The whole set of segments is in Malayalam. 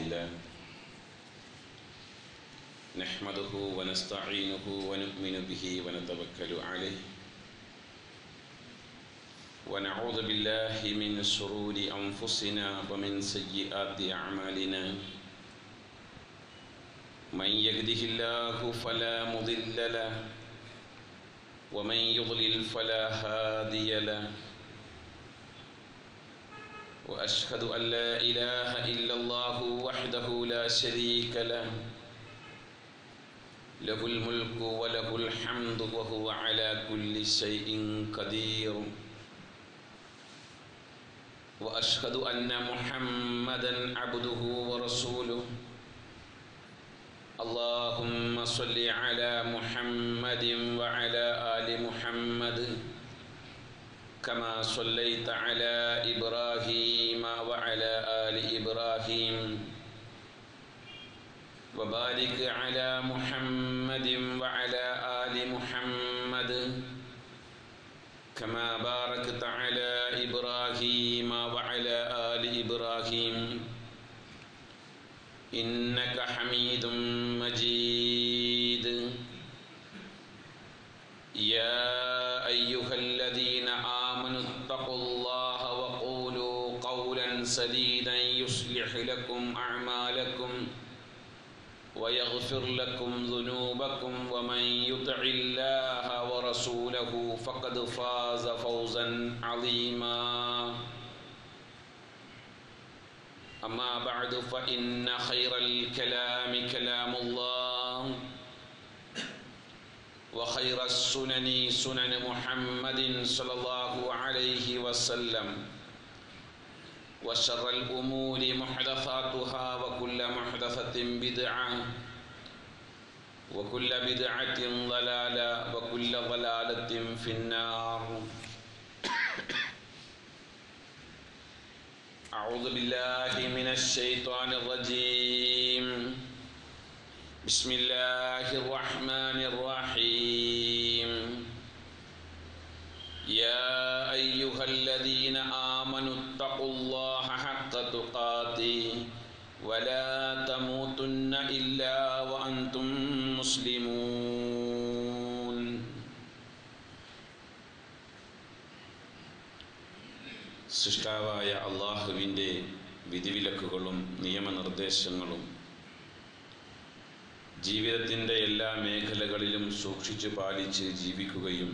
لله نحمده ونستعينه ونؤمن به ونتوكل عليه ونعوذ بالله من شرور أنفسنا ومن سيئات أعمالنا من يهده الله فلا مضل له ومن يضلل فلا هادي له واشهد ان لا اله الا الله وحده لا شريك له له الملك وله الحمد وهو على كل شيء قدير واشهد ان محمدا عبده ورسوله اللهم صل على محمد وعلى ال محمد كما صليت على ابراهيم وعلى ال ابراهيم وبارك على محمد وعلى ال محمد كما باركت على ابراهيم وعلى ال ابراهيم إنك حميد مجيد يا أيها الذين آمنوا اتقوا الله وقولوا قولا سديدا يصلح لكم أعمالكم ويغفر لكم ذنوبكم ومن يطع الله ورسوله فقد فاز فوزا عظيما أما بعد فإن خير الكلام كلام الله وخير السنن سنن محمد صلى الله عليه وسلم وشر الأمور محدثاتها وكل محدثة بدعة وكل بدعة ضلالة وكل ضلالة في النار أعوذ بالله من الشيطان الرجيم بسم الله الرحمن الرحيم يا أيها الذين آمنوا اتقوا الله حق تقاته ولا تموتن إلا وأنتم مسلمون സൃഷ്ടാവായ അള്ളാഹുവിൻ്റെ വിധിവിലക്കുകളും നിയമനിർദ്ദേശങ്ങളും ജീവിതത്തിൻ്റെ എല്ലാ മേഖലകളിലും സൂക്ഷിച്ചു പാലിച്ച് ജീവിക്കുകയും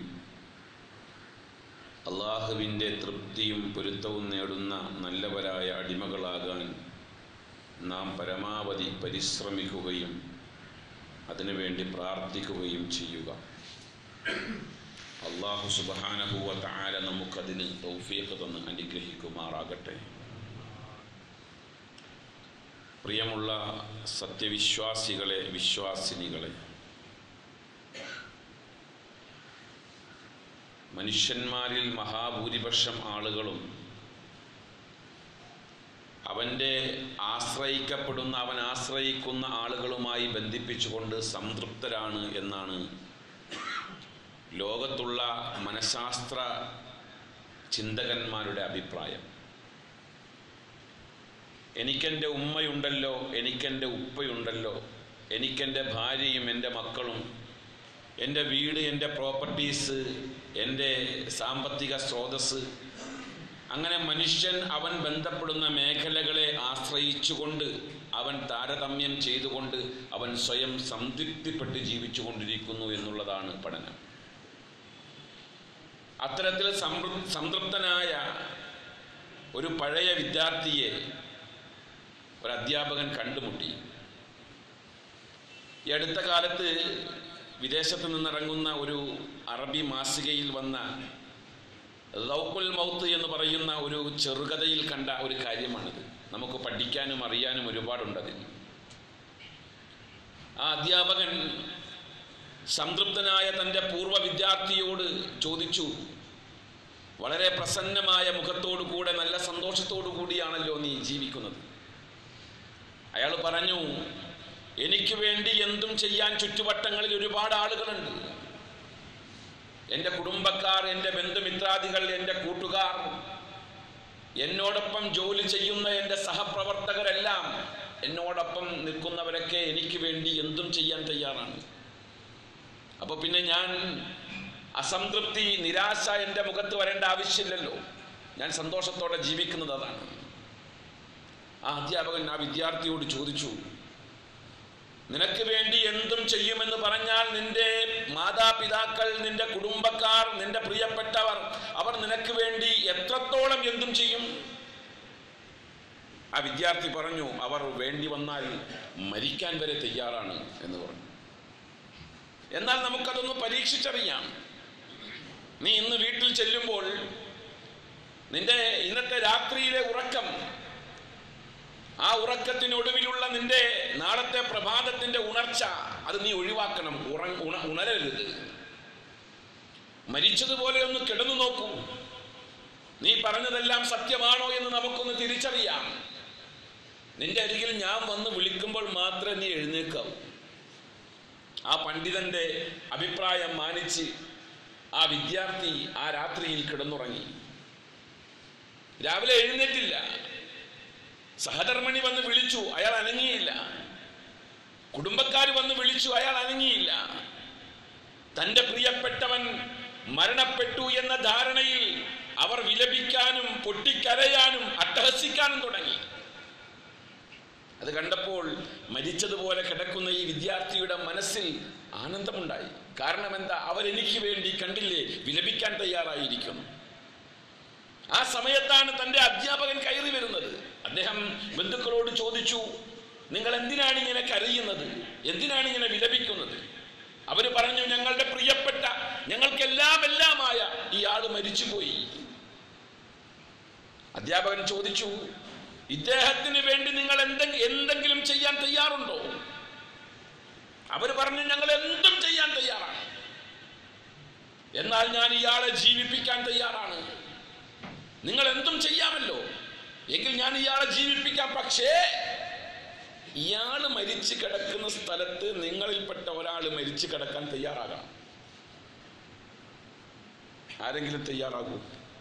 അള്ളാഹുവിൻ്റെ തൃപ്തിയും പൊരുത്തവും നേടുന്ന നല്ലവരായ അടിമകളാകാൻ നാം പരമാവധി പരിശ്രമിക്കുകയും അതിനുവേണ്ടി പ്രാർത്ഥിക്കുകയും ചെയ്യുക അള്ളാഹു സുബാനഹുവ താര നമുക്കതിന് തൗഫീഖ് തന്ന് അനുഗ്രഹിക്കുമാറാകട്ടെ പ്രിയമുള്ള സത്യവിശ്വാസികളെ വിശ്വാസിനികളെ മനുഷ്യന്മാരിൽ മഹാഭൂരിപക്ഷം ആളുകളും അവൻ്റെ ആശ്രയിക്കപ്പെടുന്ന അവൻ ആശ്രയിക്കുന്ന ആളുകളുമായി ബന്ധിപ്പിച്ചുകൊണ്ട് സംതൃപ്തരാണ് എന്നാണ് ലോകത്തുള്ള മനഃശാസ്ത്ര ചിന്തകന്മാരുടെ അഭിപ്രായം എനിക്കെൻ്റെ ഉമ്മയുണ്ടല്ലോ എനിക്കെൻ്റെ ഉപ്പയുണ്ടല്ലോ എനിക്കെൻ്റെ ഭാര്യയും എൻ്റെ മക്കളും എൻ്റെ വീട് എൻ്റെ പ്രോപ്പർട്ടീസ് എൻ്റെ സാമ്പത്തിക സ്രോതസ് അങ്ങനെ മനുഷ്യൻ അവൻ ബന്ധപ്പെടുന്ന മേഖലകളെ ആശ്രയിച്ചുകൊണ്ട് അവൻ താരതമ്യം ചെയ്തുകൊണ്ട് അവൻ സ്വയം സംതൃപ്തിപ്പെട്ട് ജീവിച്ചു കൊണ്ടിരിക്കുന്നു എന്നുള്ളതാണ് പഠനം അത്തരത്തിൽ സംതൃപ്തനായ ഒരു പഴയ വിദ്യാർത്ഥിയെ ഒരു അധ്യാപകൻ കണ്ടുമുട്ടി ഈ അടുത്ത കാലത്ത് വിദേശത്ത് നിന്നിറങ്ങുന്ന ഒരു അറബി മാസികയിൽ വന്ന ലൗക്കുൽ മൗത്ത് എന്ന് പറയുന്ന ഒരു ചെറുകഥയിൽ കണ്ട ഒരു കാര്യമാണിത് നമുക്ക് പഠിക്കാനും അറിയാനും ഒരുപാടുണ്ടതിൽ ആ അധ്യാപകൻ സംതൃപ്തനായ തൻ്റെ പൂർവ്വ വിദ്യാർത്ഥിയോട് ചോദിച്ചു വളരെ പ്രസന്നമായ മുഖത്തോടു കൂടെ നല്ല സന്തോഷത്തോടു കൂടിയാണല്ലോ നീ ജീവിക്കുന്നത് അയാൾ പറഞ്ഞു എനിക്ക് വേണ്ടി എന്തും ചെയ്യാൻ ചുറ്റുവട്ടങ്ങളിൽ ഒരുപാട് ആളുകളുണ്ട് എൻ്റെ കുടുംബക്കാർ എൻ്റെ ബന്ധുമിത്രാദികൾ എൻ്റെ കൂട്ടുകാർ എന്നോടൊപ്പം ജോലി ചെയ്യുന്ന എൻ്റെ സഹപ്രവർത്തകരെല്ലാം എന്നോടൊപ്പം നിൽക്കുന്നവരൊക്കെ എനിക്ക് വേണ്ടി എന്തും ചെയ്യാൻ തയ്യാറാണ് അപ്പോൾ പിന്നെ ഞാൻ അസംതൃപ്തി നിരാശ എൻ്റെ മുഖത്ത് വരേണ്ട ആവശ്യമില്ലല്ലോ ഞാൻ സന്തോഷത്തോടെ ജീവിക്കുന്നത് അതാണ് ആ അധ്യാപകൻ ആ വിദ്യാർത്ഥിയോട് ചോദിച്ചു നിനക്ക് വേണ്ടി എന്തും ചെയ്യുമെന്ന് പറഞ്ഞാൽ നിന്റെ മാതാപിതാക്കൾ നിന്റെ കുടുംബക്കാർ നിന്റെ പ്രിയപ്പെട്ടവർ അവർ നിനക്ക് വേണ്ടി എത്രത്തോളം എന്തും ചെയ്യും ആ വിദ്യാർത്ഥി പറഞ്ഞു അവർ വേണ്ടി വന്നാൽ മരിക്കാൻ വരെ തയ്യാറാണ് എന്ന് പറഞ്ഞു എന്നാൽ നമുക്കതൊന്ന് പരീക്ഷിച്ചറിയാം നീ ഇന്ന് വീട്ടിൽ ചെല്ലുമ്പോൾ നിന്റെ ഇന്നത്തെ രാത്രിയിലെ ഉറക്കം ആ ഉറക്കത്തിനൊടുവിലുള്ള നിന്റെ നാളത്തെ പ്രഭാതത്തിന്റെ ഉണർച്ച അത് നീ ഒഴിവാക്കണം ഉറ ഉണ ഉണരരുത് മരിച്ചതുപോലെ ഒന്ന് കിടന്നു നോക്കൂ നീ പറഞ്ഞതെല്ലാം സത്യമാണോ എന്ന് നമുക്കൊന്ന് തിരിച്ചറിയാം നിന്റെ അരികിൽ ഞാൻ വന്ന് വിളിക്കുമ്പോൾ മാത്രമേ നീ എഴുന്നേക്കാവൂ ആ പണ്ഡിതന്റെ അഭിപ്രായം മാനിച്ച് ആ വിദ്യാർത്ഥി ആ രാത്രിയിൽ കിടന്നുറങ്ങി രാവിലെ എഴുന്നേറ്റില്ല സഹധർമ്മിണി വന്ന് വിളിച്ചു അയാൾ അനങ്ങിയില്ല കുടുംബക്കാർ വന്ന് വിളിച്ചു അയാൾ അനങ്ങിയില്ല തന്റെ പ്രിയപ്പെട്ടവൻ മരണപ്പെട്ടു എന്ന ധാരണയിൽ അവർ വിലപിക്കാനും പൊട്ടിക്കരയാനും അട്ടഹസിക്കാനും തുടങ്ങി അത് കണ്ടപ്പോൾ മരിച്ചതുപോലെ കിടക്കുന്ന ഈ വിദ്യാർത്ഥിയുടെ മനസ്സിൽ ആനന്ദമുണ്ടായി കാരണം എന്താ അവരെനിക്ക് വേണ്ടി കണ്ടില്ലേ വിലപിക്കാൻ തയ്യാറായിരിക്കുന്നു ആ സമയത്താണ് തന്റെ അധ്യാപകൻ കയറി വരുന്നത് അദ്ദേഹം ബന്ധുക്കളോട് ചോദിച്ചു നിങ്ങൾ എന്തിനാണ് ഇങ്ങനെ കരയുന്നത് എന്തിനാണ് ഇങ്ങനെ വിലപിക്കുന്നത് അവര് പറഞ്ഞു ഞങ്ങളുടെ പ്രിയപ്പെട്ട ഞങ്ങൾക്കെല്ലാം എല്ലാമായ ഈ ആള് മരിച്ചുപോയി അധ്യാപകൻ ചോദിച്ചു ഇദ്ദേഹത്തിന് വേണ്ടി നിങ്ങൾ എന്തെങ്കിലും എന്തെങ്കിലും ചെയ്യാൻ തയ്യാറുണ്ടോ അവര് പറഞ്ഞു ഞങ്ങൾ എന്തും ചെയ്യാൻ തയ്യാറാണ് എന്നാൽ ഞാൻ ഇയാളെ ജീവിപ്പിക്കാൻ തയ്യാറാണ് നിങ്ങൾ എന്തും ചെയ്യാമല്ലോ എങ്കിൽ ഞാൻ ഇയാളെ ജീവിപ്പിക്കാം പക്ഷേ ഇയാൾ മരിച്ചു കിടക്കുന്ന സ്ഥലത്ത് നിങ്ങളിൽപ്പെട്ട ഒരാൾ മരിച്ചു കിടക്കാൻ തയ്യാറാകണം ആരെങ്കിലും തയ്യാറാകൂ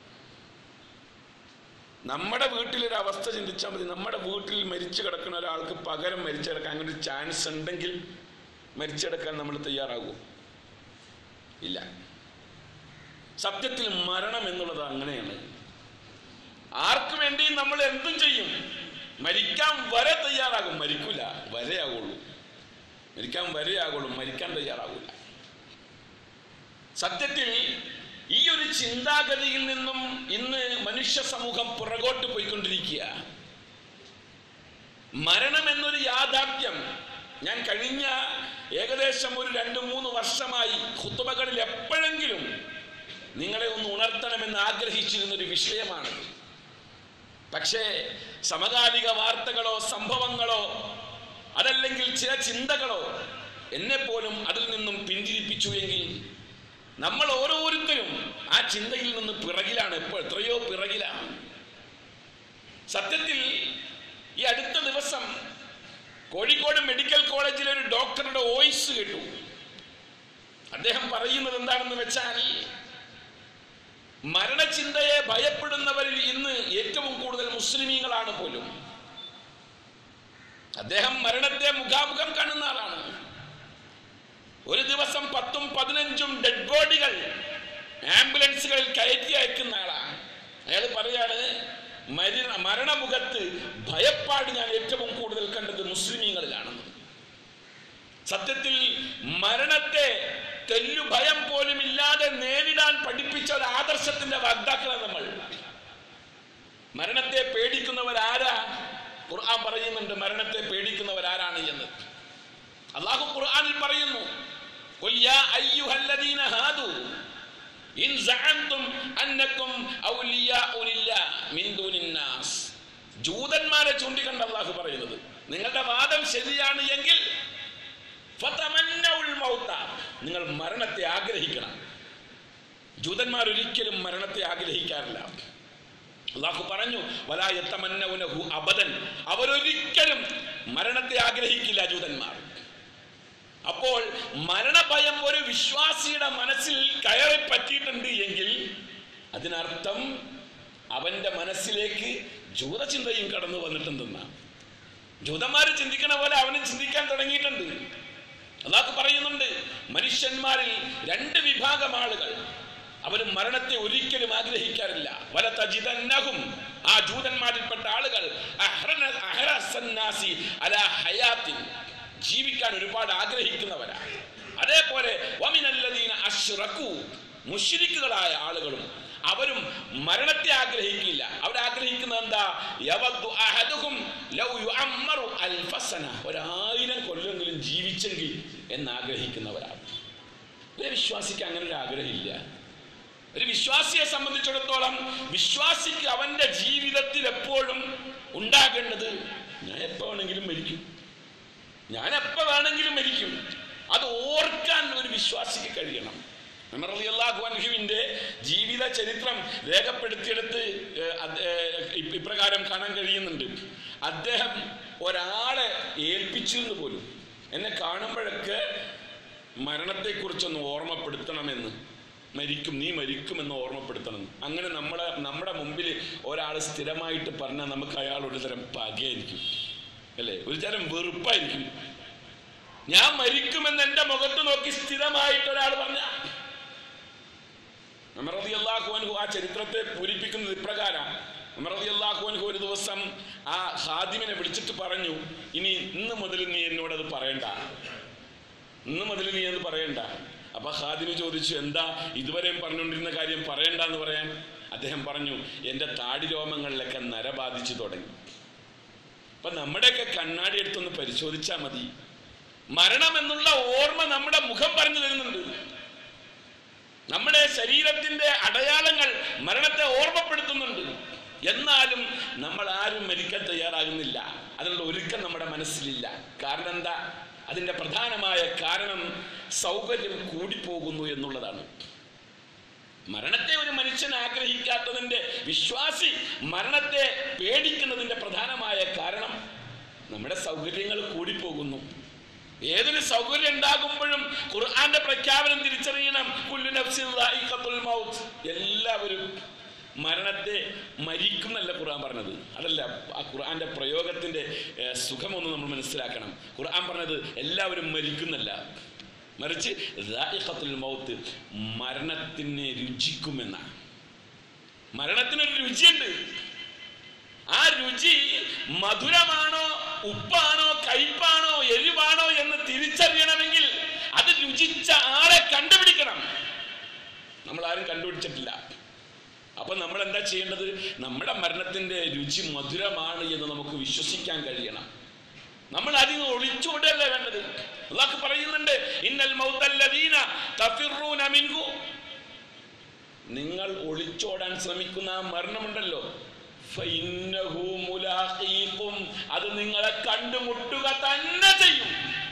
നമ്മുടെ വീട്ടിലൊരു അവസ്ഥ ചിന്തിച്ചാൽ മതി നമ്മുടെ വീട്ടിൽ മരിച്ചു കിടക്കുന്ന ഒരാൾക്ക് പകരം മരിച്ചു കിടക്കാൻ അങ്ങനെ ഒരു ചാൻസ് ഉണ്ടെങ്കിൽ മരിച്ചു കിടക്കാൻ നമ്മൾ തയ്യാറാകൂ ഇല്ല സത്യത്തിൽ മരണം എന്നുള്ളത് അങ്ങനെയാണ് ആർക്കു വേണ്ടി നമ്മൾ എന്തും ചെയ്യും മരിക്കാൻ വരെ തയ്യാറാകും മരിക്കൂല വരെയാകുള്ളൂ മരിക്കാൻ വരെയാകുള്ളൂ മരിക്കാൻ തയ്യാറാകൂല സത്യത്തിൽ ഈ ഒരു ചിന്താഗതിയിൽ നിന്നും ഇന്ന് മനുഷ്യ സമൂഹം പുറകോട്ട് പോയിക്കൊണ്ടിരിക്കുക മരണം എന്നൊരു യാഥാർത്ഥ്യം ഞാൻ കഴിഞ്ഞ ഏകദേശം ഒരു രണ്ട് മൂന്ന് വർഷമായി കുത്തുബകളിൽ എപ്പോഴെങ്കിലും നിങ്ങളെ ഒന്ന് ഉണർത്തണമെന്ന് ആഗ്രഹിച്ചിരുന്ന ഒരു വിഷയമാണ് പക്ഷേ സമകാലിക വാർത്തകളോ സംഭവങ്ങളോ അതല്ലെങ്കിൽ ചില ചിന്തകളോ എന്നെ പോലും അതിൽ നിന്നും പിന്തിരിപ്പിച്ചു എങ്കിൽ നമ്മൾ ഓരോരുത്തരും ആ ചിന്തയിൽ നിന്ന് പിറകിലാണ് എപ്പോൾ എത്രയോ പിറകിലാണ് സത്യത്തിൽ ഈ അടുത്ത ദിവസം കോഴിക്കോട് മെഡിക്കൽ കോളേജിലെ ഒരു ഡോക്ടറുടെ വോയിസ് കേട്ടു അദ്ദേഹം പറയുന്നത് എന്താണെന്ന് വെച്ചാൽ മരണചിന്തയെ ഭയപ്പെടുന്നവരിൽ ഇന്ന് ഏറ്റവും കൂടുതൽ മുസ്ലിമീങ്ങളാണ് പോലും അദ്ദേഹം മരണത്തെ മുഖാമുഖം കാണുന്ന ആളാണ് ഒരു ദിവസം പത്തും പതിനഞ്ചും ഡെഡ് ബോഡികൾ ആംബുലൻസുകളിൽ കയറ്റി അയക്കുന്ന ആളാണ് അയാൾ പറയാണ് മരി മരണമുഖത്ത് ഭയപ്പാട് ഞാൻ ഏറ്റവും കൂടുതൽ കണ്ടത് മുസ്ലിമീങ്ങളിലാണെന്ന് സത്യത്തിൽ മരണത്തെ തെല്ലു ഭയം പോലും ഇല്ലാതെ നേരിടാൻ പഠിപ്പിച്ച ഒരു ആദർശത്തിന്റെ വാഗ്ദാക്കളാണ് നമ്മൾ മരണത്തെ പേടിക്കുന്നവരാരാ ഖുർആൻ പറയുന്നുണ്ട് മരണത്തെ പേടിക്കുന്നവരാരാണ് എന്ന് അള്ളാഹു ഖുർആനിൽ പറയുന്നു "ഖുൽ യാ അയ്യുഹല്ലദീന ഹാദു ഇൻ സഅംതും അന്നക്കും ഔലിയാഉ ലില്ലാഹ് മിൻ ദൂനിന്നാസ് ജൂതന്മാരെ ചൂണ്ടിക്കണ്ട അള്ളാഹു പറയുന്നത് നിങ്ങളുടെ വാദം ശരിയാണ് എങ്കിൽ ഫതമന്നൗൽ മൗത നിങ്ങൾ മരണത്തെ ആഗ്രഹിക്കണം ജൂതന്മാർ ഒരിക്കലും മരണത്തെ ആഗ്രഹിക്കാറില്ല അള്ളാഹു പറഞ്ഞു വലായത്തമന്നൗനഹു അബദൻ അവരൊരിക്കലും മരണത്തെ ആഗ്രഹിക്കില്ല ജൂതന്മാർ അപ്പോൾ മരണഭയം ഒരു വിശ്വാസിയുടെ മനസ്സിൽ കയറി പറ്റിയിട്ടുണ്ട് എങ്കിൽ അതിനർത്ഥം അവന്റെ മനസ്സിലേക്ക് ജൂതചിന്തയും കടന്നു വന്നിട്ടുണ്ടെന്നാണ് ജൂതന്മാര് ചിന്തിക്കണ പോലെ അവനും ചിന്തിക്കാൻ തുടങ്ങിയിട്ടുണ്ട് അള്ളാഹ് പറയുന്നുണ്ട് മനുഷ്യന്മാരിൽ രണ്ട് വിഭാഗം ആളുകൾ അവർ മരണത്തെ ഒരിക്കലും ആഗ്രഹിക്കാറില്ല വല തജിതന്നഹും ആ ജൂതന്മാരിൽപ്പെട്ട ആളുകൾ അഹ്റന- അഹ്റസന്നാസി അലാ ഹയാത്തിൻ ജീവിക്കാൻ ഒരുപാട് ആഗ്രഹിക്കുന്നവരാണ് അതേപോലെ വമിനല്ലദീന അശ്റകു മുശ്രിക്കുകളായ ആളുകളും അവരും മരണത്തെ ആഗ്രഹിക്കില്ല അവർ ആഗ്രഹിക്കുന്നത് എന്താ യവദ്ദു അഹദുഹും ലൗ യുഅമ്മറു അൽഫസന ഒരായിരം കൊല്ലെങ്കിലും ജീവിച്ചെങ്കിൽ എന്ന് ആഗ്രഹിക്കുന്നവരാണ് ഒരു വിശ്വാസിക്ക് അങ്ങനെ ഒരു ആഗ്രഹമില്ല ഒരു വിശ്വാസിയെ സംബന്ധിച്ചിടത്തോളം വിശ്വാസിക്ക് അവന്റെ ജീവിതത്തിൽ എപ്പോഴും ഉണ്ടാകേണ്ടത് ഞാൻ എപ്പോ വേണമെങ്കിലും മരിക്കും ഞാൻ എപ്പോ വേണമെങ്കിലും മരിക്കും അത് ഓർക്കാൻ ഒരു വിശ്വാസിക്ക് കഴിയണം അൻഹുവിന്റെ ജീവിത ചരിത്രം രേഖപ്പെടുത്തിയെടുത്ത് ഏഹ്, അത്, ഏഹ്, ഇ- ഇപ്രകാരം കാണാൻ കഴിയുന്നുണ്ട് അദ്ദേഹം ഒരാളെ ഏൽപ്പിച്ചിരുന്നു പോലും എന്നെ കാണുമ്പോഴൊക്കെ മരണത്തെക്കുറിച്ചൊന്ന് ഓർമ്മപ്പെടുത്തണമെന്ന് മരിക്കും നീ മരിക്കുമെന്ന് ഓർമ്മപ്പെടുത്തണം അങ്ങനെ നമ്മളെ നമ്മുടെ മുമ്പിൽ ഒരാൾ സ്ഥിരമായിട്ട് പറഞ്ഞാൽ നമുക്ക് അയാൾ ഒരു തരം പകയായിരിക്കും അല്ലേ ഒരു തരം വെറുപ്പായിരിക്കും ഞാൻ മരിക്കുമെന്ന് എൻ്റെ മുഖത്ത് നോക്കി സ്ഥിരമായിട്ട് ഒരാൾ പറഞ്ഞ അമറതി അള്ളാഹുഅൻഹു ആ ചരിത്രത്തെ പൂരിപ്പിക്കുന്നത് ഇപ്രകാരം അമറതി അള്ളാഹുഅൻഹു ഒരു ദിവസം ആ ഹാദിമിനെ വിളിച്ചിട്ട് പറഞ്ഞു ഇനി ഇന്ന് മുതൽ നീ എന്നോട് അത് പറയണ്ട ഇന്ന് മുതൽ നീ അത് പറയണ്ട അപ്പൊ ഹാദിമി ചോദിച്ചു എന്താ ഇതുവരെയും പറഞ്ഞുകൊണ്ടിരുന്ന കാര്യം പറയണ്ട എന്ന് പറയാൻ അദ്ദേഹം പറഞ്ഞു എൻ്റെ താടി രോമങ്ങളിലൊക്കെ നര ബാധിച്ചു തുടങ്ങി അപ്പൊ നമ്മുടെയൊക്കെ കണ്ണാടി എടുത്തൊന്ന് പരിശോധിച്ചാൽ മതി മരണം എന്നുള്ള ഓർമ്മ നമ്മുടെ മുഖം പറഞ്ഞു തരുന്നുണ്ട് നമ്മുടെ ശരീരത്തിന്റെ അടയാളങ്ങൾ മരണത്തെ ഓർമ്മപ്പെടുത്തുന്നുണ്ട് എന്നാലും നമ്മൾ ആരും മരിക്കാൻ തയ്യാറാകുന്നില്ല അതിനുള്ള ഒരുക്കം നമ്മുടെ മനസ്സിലില്ല കാരണം എന്താ അതിന്റെ പ്രധാനമായ കാരണം സൗകര്യം കൂടിപ്പോകുന്നു എന്നുള്ളതാണ് മരണത്തെ ഒരു മനുഷ്യൻ ആഗ്രഹിക്കാത്തതിന്റെ വിശ്വാസി മരണത്തെ പേടിക്കുന്നതിന്റെ പ്രധാനമായ കാരണം നമ്മുടെ സൗകര്യങ്ങൾ കൂടിപ്പോകുന്നു ഏതൊരു സൗകര്യം ഉണ്ടാകുമ്പോഴും ഖുർആന്റെ പ്രഖ്യാപനം തിരിച്ചറിയണം കുല്ലു നഫ്സിൻ ദായിഖത്തുൽ മൗത്ത് എല്ലാവരും മരണത്തെ മരിക്കുന്നല്ല ഖുർആൻ പറഞ്ഞത് അതല്ല ആ ഖുർആന്റെ പ്രയോഗത്തിന്റെ ഏഹ്, സുഖമൊന്ന് നമ്മൾ മനസ്സിലാക്കണം ഖുർആൻ പറഞ്ഞത് എല്ലാവരും മരിക്കുന്നല്ല മറിച്ച് ദായിഖത്തുൽ മൗത്ത് മരണത്തിനെ രുചിക്കുമെന്നാണ് മരണത്തിനൊരു രുചിയുണ്ട് ആ രുചി മധുരമാണോ ഉപ്പാണോ കയ്പാണോ എരിവാണോ എന്ന് തിരിച്ചറിയണമെങ്കിൽ അത് രുചിച്ച ആളെ കണ്ടുപിടിക്കണം നമ്മൾ ആരും കണ്ടുപിടിച്ചിട്ടില്ല അപ്പൊ നമ്മൾ എന്താ ചെയ്യേണ്ടത് നമ്മുടെ മരണത്തിന്റെ രുചി മധുരമാണ് എന്ന് നമുക്ക് വിശ്വസിക്കാൻ കഴിയണം നമ്മൾ അതിന് ഒളിച്ചോടല്ലേ വേണ്ടത് അള്ളാഹ് പറയുന്നുണ്ട് ഇന്നൽ മൗതല്ലദീന തഫിറൂന മിൻഹു നിങ്ങൾ ഒളിച്ചോടാൻ ശ്രമിക്കുന്ന ആ മരണമുണ്ടല്ലോ ഫഇന്നഹു മുലാഖീഖും. അത് നിങ്ങളെ കണ്ടുമുട്ടുക തന്നെ ചെയ്യും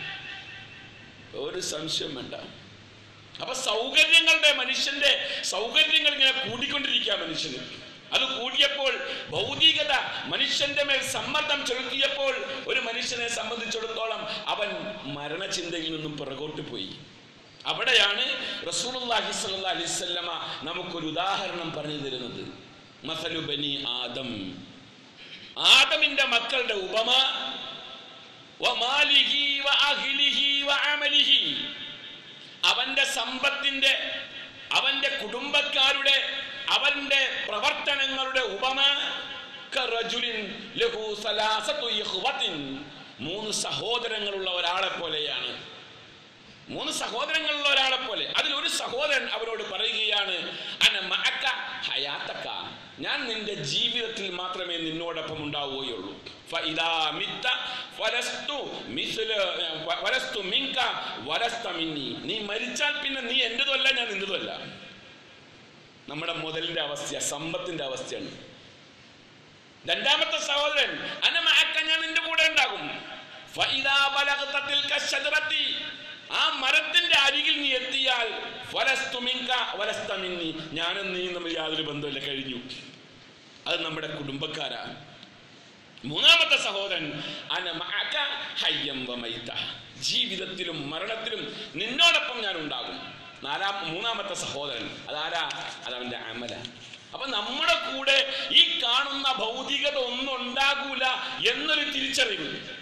ഒരു സംശയം വേണ്ട അപ്പൊ സൗകര്യങ്ങളുടെ മനുഷ്യന്റെ സൗകര്യങ്ങൾ ഇങ്ങനെ കൂടിക്കൊണ്ടിരിക്കുക മനുഷ്യന് അത് കൂടിയപ്പോൾ ഭൗതികത മനുഷ്യന്റെ മേൽ സമ്മർദ്ദം ചെലുത്തിയപ്പോൾ ഒരു മനുഷ്യനെ സംബന്ധിച്ചിടത്തോളം അവൻ മരണചിന്തയിൽ നിന്നും പിറകോട്ട് പോയി അവിടെയാണ് റസൂലുള്ളാഹി സ്വല്ലല്ലാഹി അലൈഹി വസല്ലമ നമുക്കൊരു ഉദാഹരണം പറഞ്ഞു തരുന്നത് മസലു ബനി ആദം ആദമിന്റെ മക്കളുടെ ഉപമ വമാലിഹി വഅഹ്ലിഹി വഅമലിഹി അവന്റെ സമ്പത്തിന്റെ അവന്റെ കുടുംബക്കാരുടെ അവന്റെ പ്രവർത്തനങ്ങളുടെ ഉപമ കറജുലിൻ ലഹു സലാസത്തു ഇഖ്വത്തിൻ മൂന്ന് സഹോദരങ്ങളുള്ള ഒരാളെ പോലെയാണ് മൂന്ന് സഹോദരങ്ങളുള്ള ഒരാളെ പോലെ അതിൽ ഒരു സഹോദരൻ അവരോട് പറയുകയാണ് അന മഅക്ക ഹയാത്തക്ക ഞാൻ നിന്റെ ജീവിതത്തിൽ മാത്രമേ നിന്നോടൊപ്പം ഉണ്ടാവുകയുള്ളൂ ഫഇദാ മിത്ത ഫലസ്തു മിസ്ല വലസ്തു മിൻക വലസ്ത മിന്നി നീ മരിച്ചാൽ പിന്നെ നീ എന്റേതുമല്ല ഞാൻ നിന്റേതുമല്ല നമ്മുടെ മുതലിന്റെ അവസ്ഥ സമ്പത്തിന്റെ അവസ്ഥയാണ് രണ്ടാമത്തെ സഹോദരൻ അന മഅക്ക ഞാൻ നിന്റെ കൂടെ ഉണ്ടാകും ഫഇദാ ബലഗത തിൽക ശജറത്തി ആ മരത്തിന്റെ അരികിൽ നീ എത്തിയാൽ വലസ്തു മിൻക വലസ്ത മിന്നി ഞാനും നീ തമ്മിൽ യാതൊരു ബന്ധമില്ല കഴിഞ്ഞു അത് നമ്മുടെ കുടുംബക്കാരാണ് മൂന്നാമത്തെ സഹോദരൻ അന മഅക ഹയ്യം വമൈത ജീവിതത്തിലും മരണത്തിലും നിന്നോടൊപ്പം ഞാൻ ഉണ്ടാകും നാലാം മൂന്നാമത്തെ സഹോദരൻ അതാരാ അതവന്റെ അമല അപ്പൊ നമ്മുടെ കൂടെ ഈ കാണുന്ന ഭൗതികത ഒന്നും ഉണ്ടാകൂല എന്നൊരു തിരിച്ചറിവ്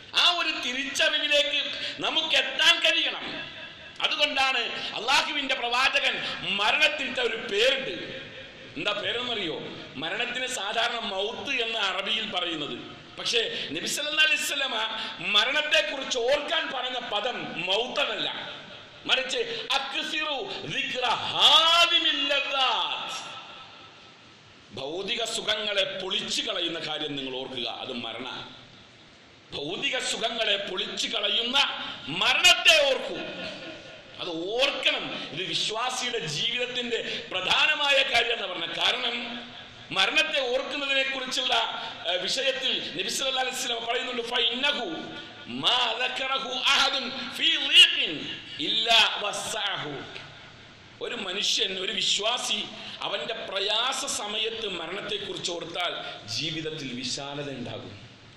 ആ ഒരു തിരിച്ചറിവിലേക്ക് നമുക്ക് എത്താൻ കഴിയണം അതുകൊണ്ടാണ് അള്ളാഹുവിന്റെ പ്രവാചകൻ മരണത്തിന്റെ ഒരു പേരുണ്ട് എന്താ പേരെന്നറിയോ മരണത്തിന് സാധാരണ മൗത്ത് എന്ന അറബിയിൽ പറയുന്നത് പക്ഷേ നബി സല്ലല്ലാഹു അലൈഹി വസല്ലമ മരണത്തെ കുറിച്ച് ഓർക്കാൻ പറഞ്ഞ പദം മൗത്തനല്ല മറിച്ച് അക്സിറു ദിക്ര ഹാദിമിൽ ലദ്ദാത്ത്. ഭൗതിക സുഖങ്ങളെ പൊളിച്ചു കളയുന്ന കാര്യം നിങ്ങൾ ഓർക്കുക അത് മരണ ഭൗതിക സുഖങ്ങളെ പൊളിച്ചു കളയുന്ന മരണത്തെ ഓർക്കൂ അത് ഓർക്കണം ഇത് വിശ്വാസിയുടെ ജീവിതത്തിന്റെ പ്രധാനമായ കാര്യം എന്ന് പറഞ്ഞ കാരണം മരണത്തെ ഓർക്കുന്നതിനെ കുറിച്ചുള്ള ഏഹ്, വിഷയത്തിൽ നബി സല്ലല്ലാഹു അലൈഹി വസല്ലം പറയുന്നുണ്ട് ഫഇന്നഹു മാ ദക്കറഹു അഹദുൻ ഫീ ലീഖിൻ ഇല്ലാ വസ്സഅഹു ഒരു മനുഷ്യൻ ഒരു വിശ്വാസി അവന്റെ പ്രയാസ സമയത്ത് മരണത്തെക്കുറിച്ച് ഓർത്താൽ ജീവിതത്തിൽ വിശാലത ഉണ്ടാകും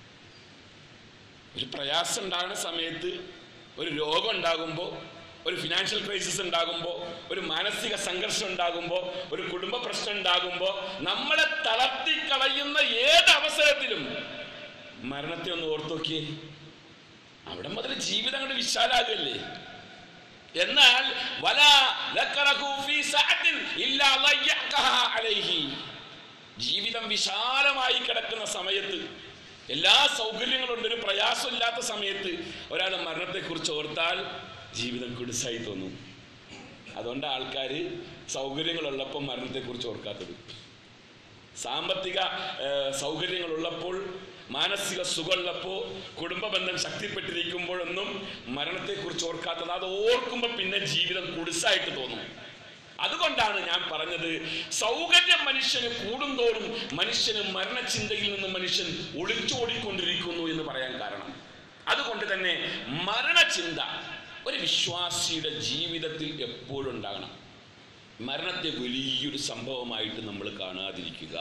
ഒരു പ്രയാസം ഉണ്ടാകുന്ന സമയത്ത് ഒരു രോഗം ഉണ്ടാകുമ്പോൾ ഒരു ഫിനാൻഷ്യൽ ക്രൈസിസ് ഉണ്ടാകുമ്പോൾ ഒരു മാനസിക സംഘർഷം ഉണ്ടാകുമ്പോൾ ഒരു കുടുംബ പ്രശ്നം ഉണ്ടാകുമ്പോൾ നമ്മളെ തളർത്തി കളയുന്ന ഏത് അവസരത്തിലും മരണത്തെ ഒന്ന് ഓർത്തു നോക്കിയേ അവിടെ മുതൽ ജീവിതം അങ്ങോട്ട് വിശാലാകല്ലേ എന്നാൽ വലാ ലക്കറഹു ഫീ സഅത്തിൻ ഇല്ലാ ളയ്യഖഹ അലൈഹി ജീവിതം വിശാലമായി കിടക്കുന്ന സമയത്ത് എല്ലാ സൗകര്യങ്ങളുണ്ട് ഒരു പ്രയാസമില്ലാത്ത സമയത്ത് ഒരാൾ മരണത്തെക്കുറിച്ച് ഓർത്താൽ ജീവിതം കുടിസായി തോന്നും അതുകൊണ്ട് ആൾക്കാർ സൗകര്യങ്ങളുള്ളപ്പോൾ മരണത്തെക്കുറിച്ച് ഓർക്കാത്തത് സാമ്പത്തിക ഏഹ്, സൗകര്യങ്ങളുള്ളപ്പോൾ മാനസിക സുഖമുള്ളപ്പോൾ കുടുംബ ബന്ധം ശക്തിപ്പെട്ടിരിക്കുമ്പോഴൊന്നും മരണത്തെക്കുറിച്ച് ഓർക്കാത്തത് അത് ഓർക്കുമ്പോൾ പിന്നെ ജീവിതം കുടിസായിട്ട് തോന്നും അതുകൊണ്ടാണ് ഞാൻ പറഞ്ഞത് സൗകര്യം മനുഷ്യന് കൂടുന്തോറും മനുഷ്യന് മരണചിന്തയിൽ നിന്ന് മനുഷ്യൻ ഒളിച്ചോടിക്കൊണ്ടിരിക്കുന്നു എന്ന് പറയാൻ കാരണം അതുകൊണ്ട് തന്നെ മരണചിന്ത ഒരു വിശ്വാസിയുടെ ജീവിതത്തിൽ എപ്പോഴും ഉണ്ടാകണം മരണത്തെ വലിയൊരു സംഭവമായിട്ട് നമ്മൾ കാണാതിരിക്കുക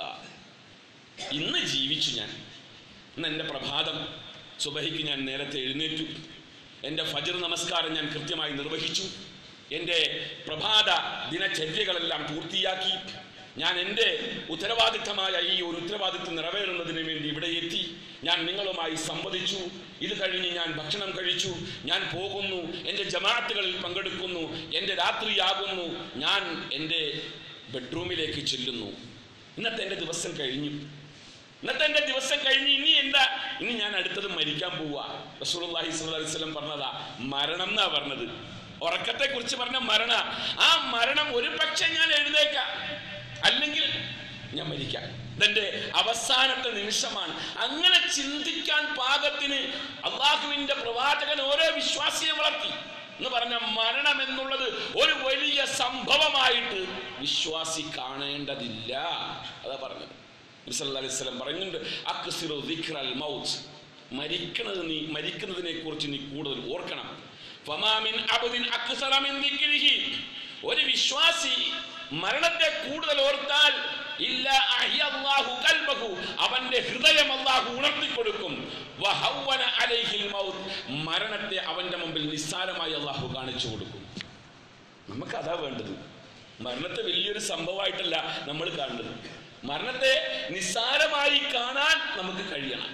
ഇന്ന് ജീവിച്ചു ഞാൻ ഇന്ന് എൻ്റെ പ്രഭാതം സുബഹിക്ക് ഞാൻ നേരത്തെ എഴുന്നേറ്റു എൻ്റെ ഫജർ നമസ്കാരം ഞാൻ കൃത്യമായി നിർവഹിച്ചു എൻ്റെ പ്രഭാത ദിനചര്യകളെല്ലാം പൂർത്തിയാക്കി ഞാൻ എൻ്റെ ഉത്തരവാദിത്തമായ ഈ ഒരു ഉത്തരവാദിത്തം നിറവേറുന്നതിന് വേണ്ടി ഇവിടെ എത്തി ഞാൻ നിങ്ങളുമായി സംവദിച്ചു ഇത് കഴിഞ്ഞ് ഞാൻ ഭക്ഷണം കഴിച്ചു ഞാൻ പോകുന്നു എൻ്റെ ജമാഅത്തുകളിൽ പങ്കെടുക്കുന്നു എൻ്റെ രാത്രിയാകുന്നു ഞാൻ എൻ്റെ ബെഡ്റൂമിലേക്ക് ചെല്ലുന്നു ഇന്നത്തെ എൻ്റെ ദിവസം കഴിഞ്ഞു ഇന്നത്തെ എൻ്റെ ദിവസം കഴിഞ്ഞ് ഇനി എന്താ ഇനി ഞാൻ അടുത്തത് മരിക്കാൻ പോവുക റസൂലുള്ളാഹി സ്വല്ലല്ലാഹി അലൈഹി വസല്ലം പറഞ്ഞതാ മരണം എന്നാ പറഞ്ഞത് ഉറക്കത്തെ കുറിച്ച് പറഞ്ഞ മരണ ആ മരണം ഒരു പക്ഷെ ഞാൻ എഴുന്നേക്കാം അല്ലെങ്കിൽ ഞാൻ മരിക്കാം ഇതെന്റെ അവസാനത്തെ നിമിഷമാണ് അങ്ങനെ ചിന്തിക്കാൻ പാകത്തിന് അള്ളാഹുവിന്റെ പ്രവാചകൻ ഓരോ വിശ്വാസിയെ വളർത്തി എന്ന് പറഞ്ഞ മരണം എന്നുള്ളത് ഒരു വലിയ സംഭവമായിട്ട് വിശ്വാസി കാണേണ്ടതില്ല അതാ പറഞ്ഞത് നബി സല്ലല്ലാഹു അലൈഹി വസല്ലം പറയുന്നുണ്ട് അക്സിറു ദിക്റൽ മൗത്ത് മരിക്കണത് നീ മരിക്കുന്നതിനെ കുറിച്ച് നീ കൂടുതൽ ഓർക്കണം ഫമാ മിൻ അബ്ദിൻ അക്സറ മിൻ ദിക്രിഹി ഒരു വിശ്വാസി മരണത്തെ കൂടുതൽ ഓർത്താൽ ഇല്ല അഹ്യ അല്ലാഹു ഖൽബഹു അവന്റെ ഹൃദയം അല്ലാഹു ഉണർത്തി കൊടുക്കും വഹവ്വന അലൈഹിൽ മൗത്ത് മരണത്തെ അവന്റെ മുമ്പിൽ നിസ്സാരമായി അല്ലാഹു കാണിച്ചു കൊടുക്കും നമുക്ക് അതാ വേണ്ടത് മരണത്തെ വലിയൊരു സംഭവമായിട്ടല്ല നമ്മൾ കാണുന്നത് മരണത്തെ നിസ്സാരമായി കാണാൻ നമുക്ക് കഴിയണം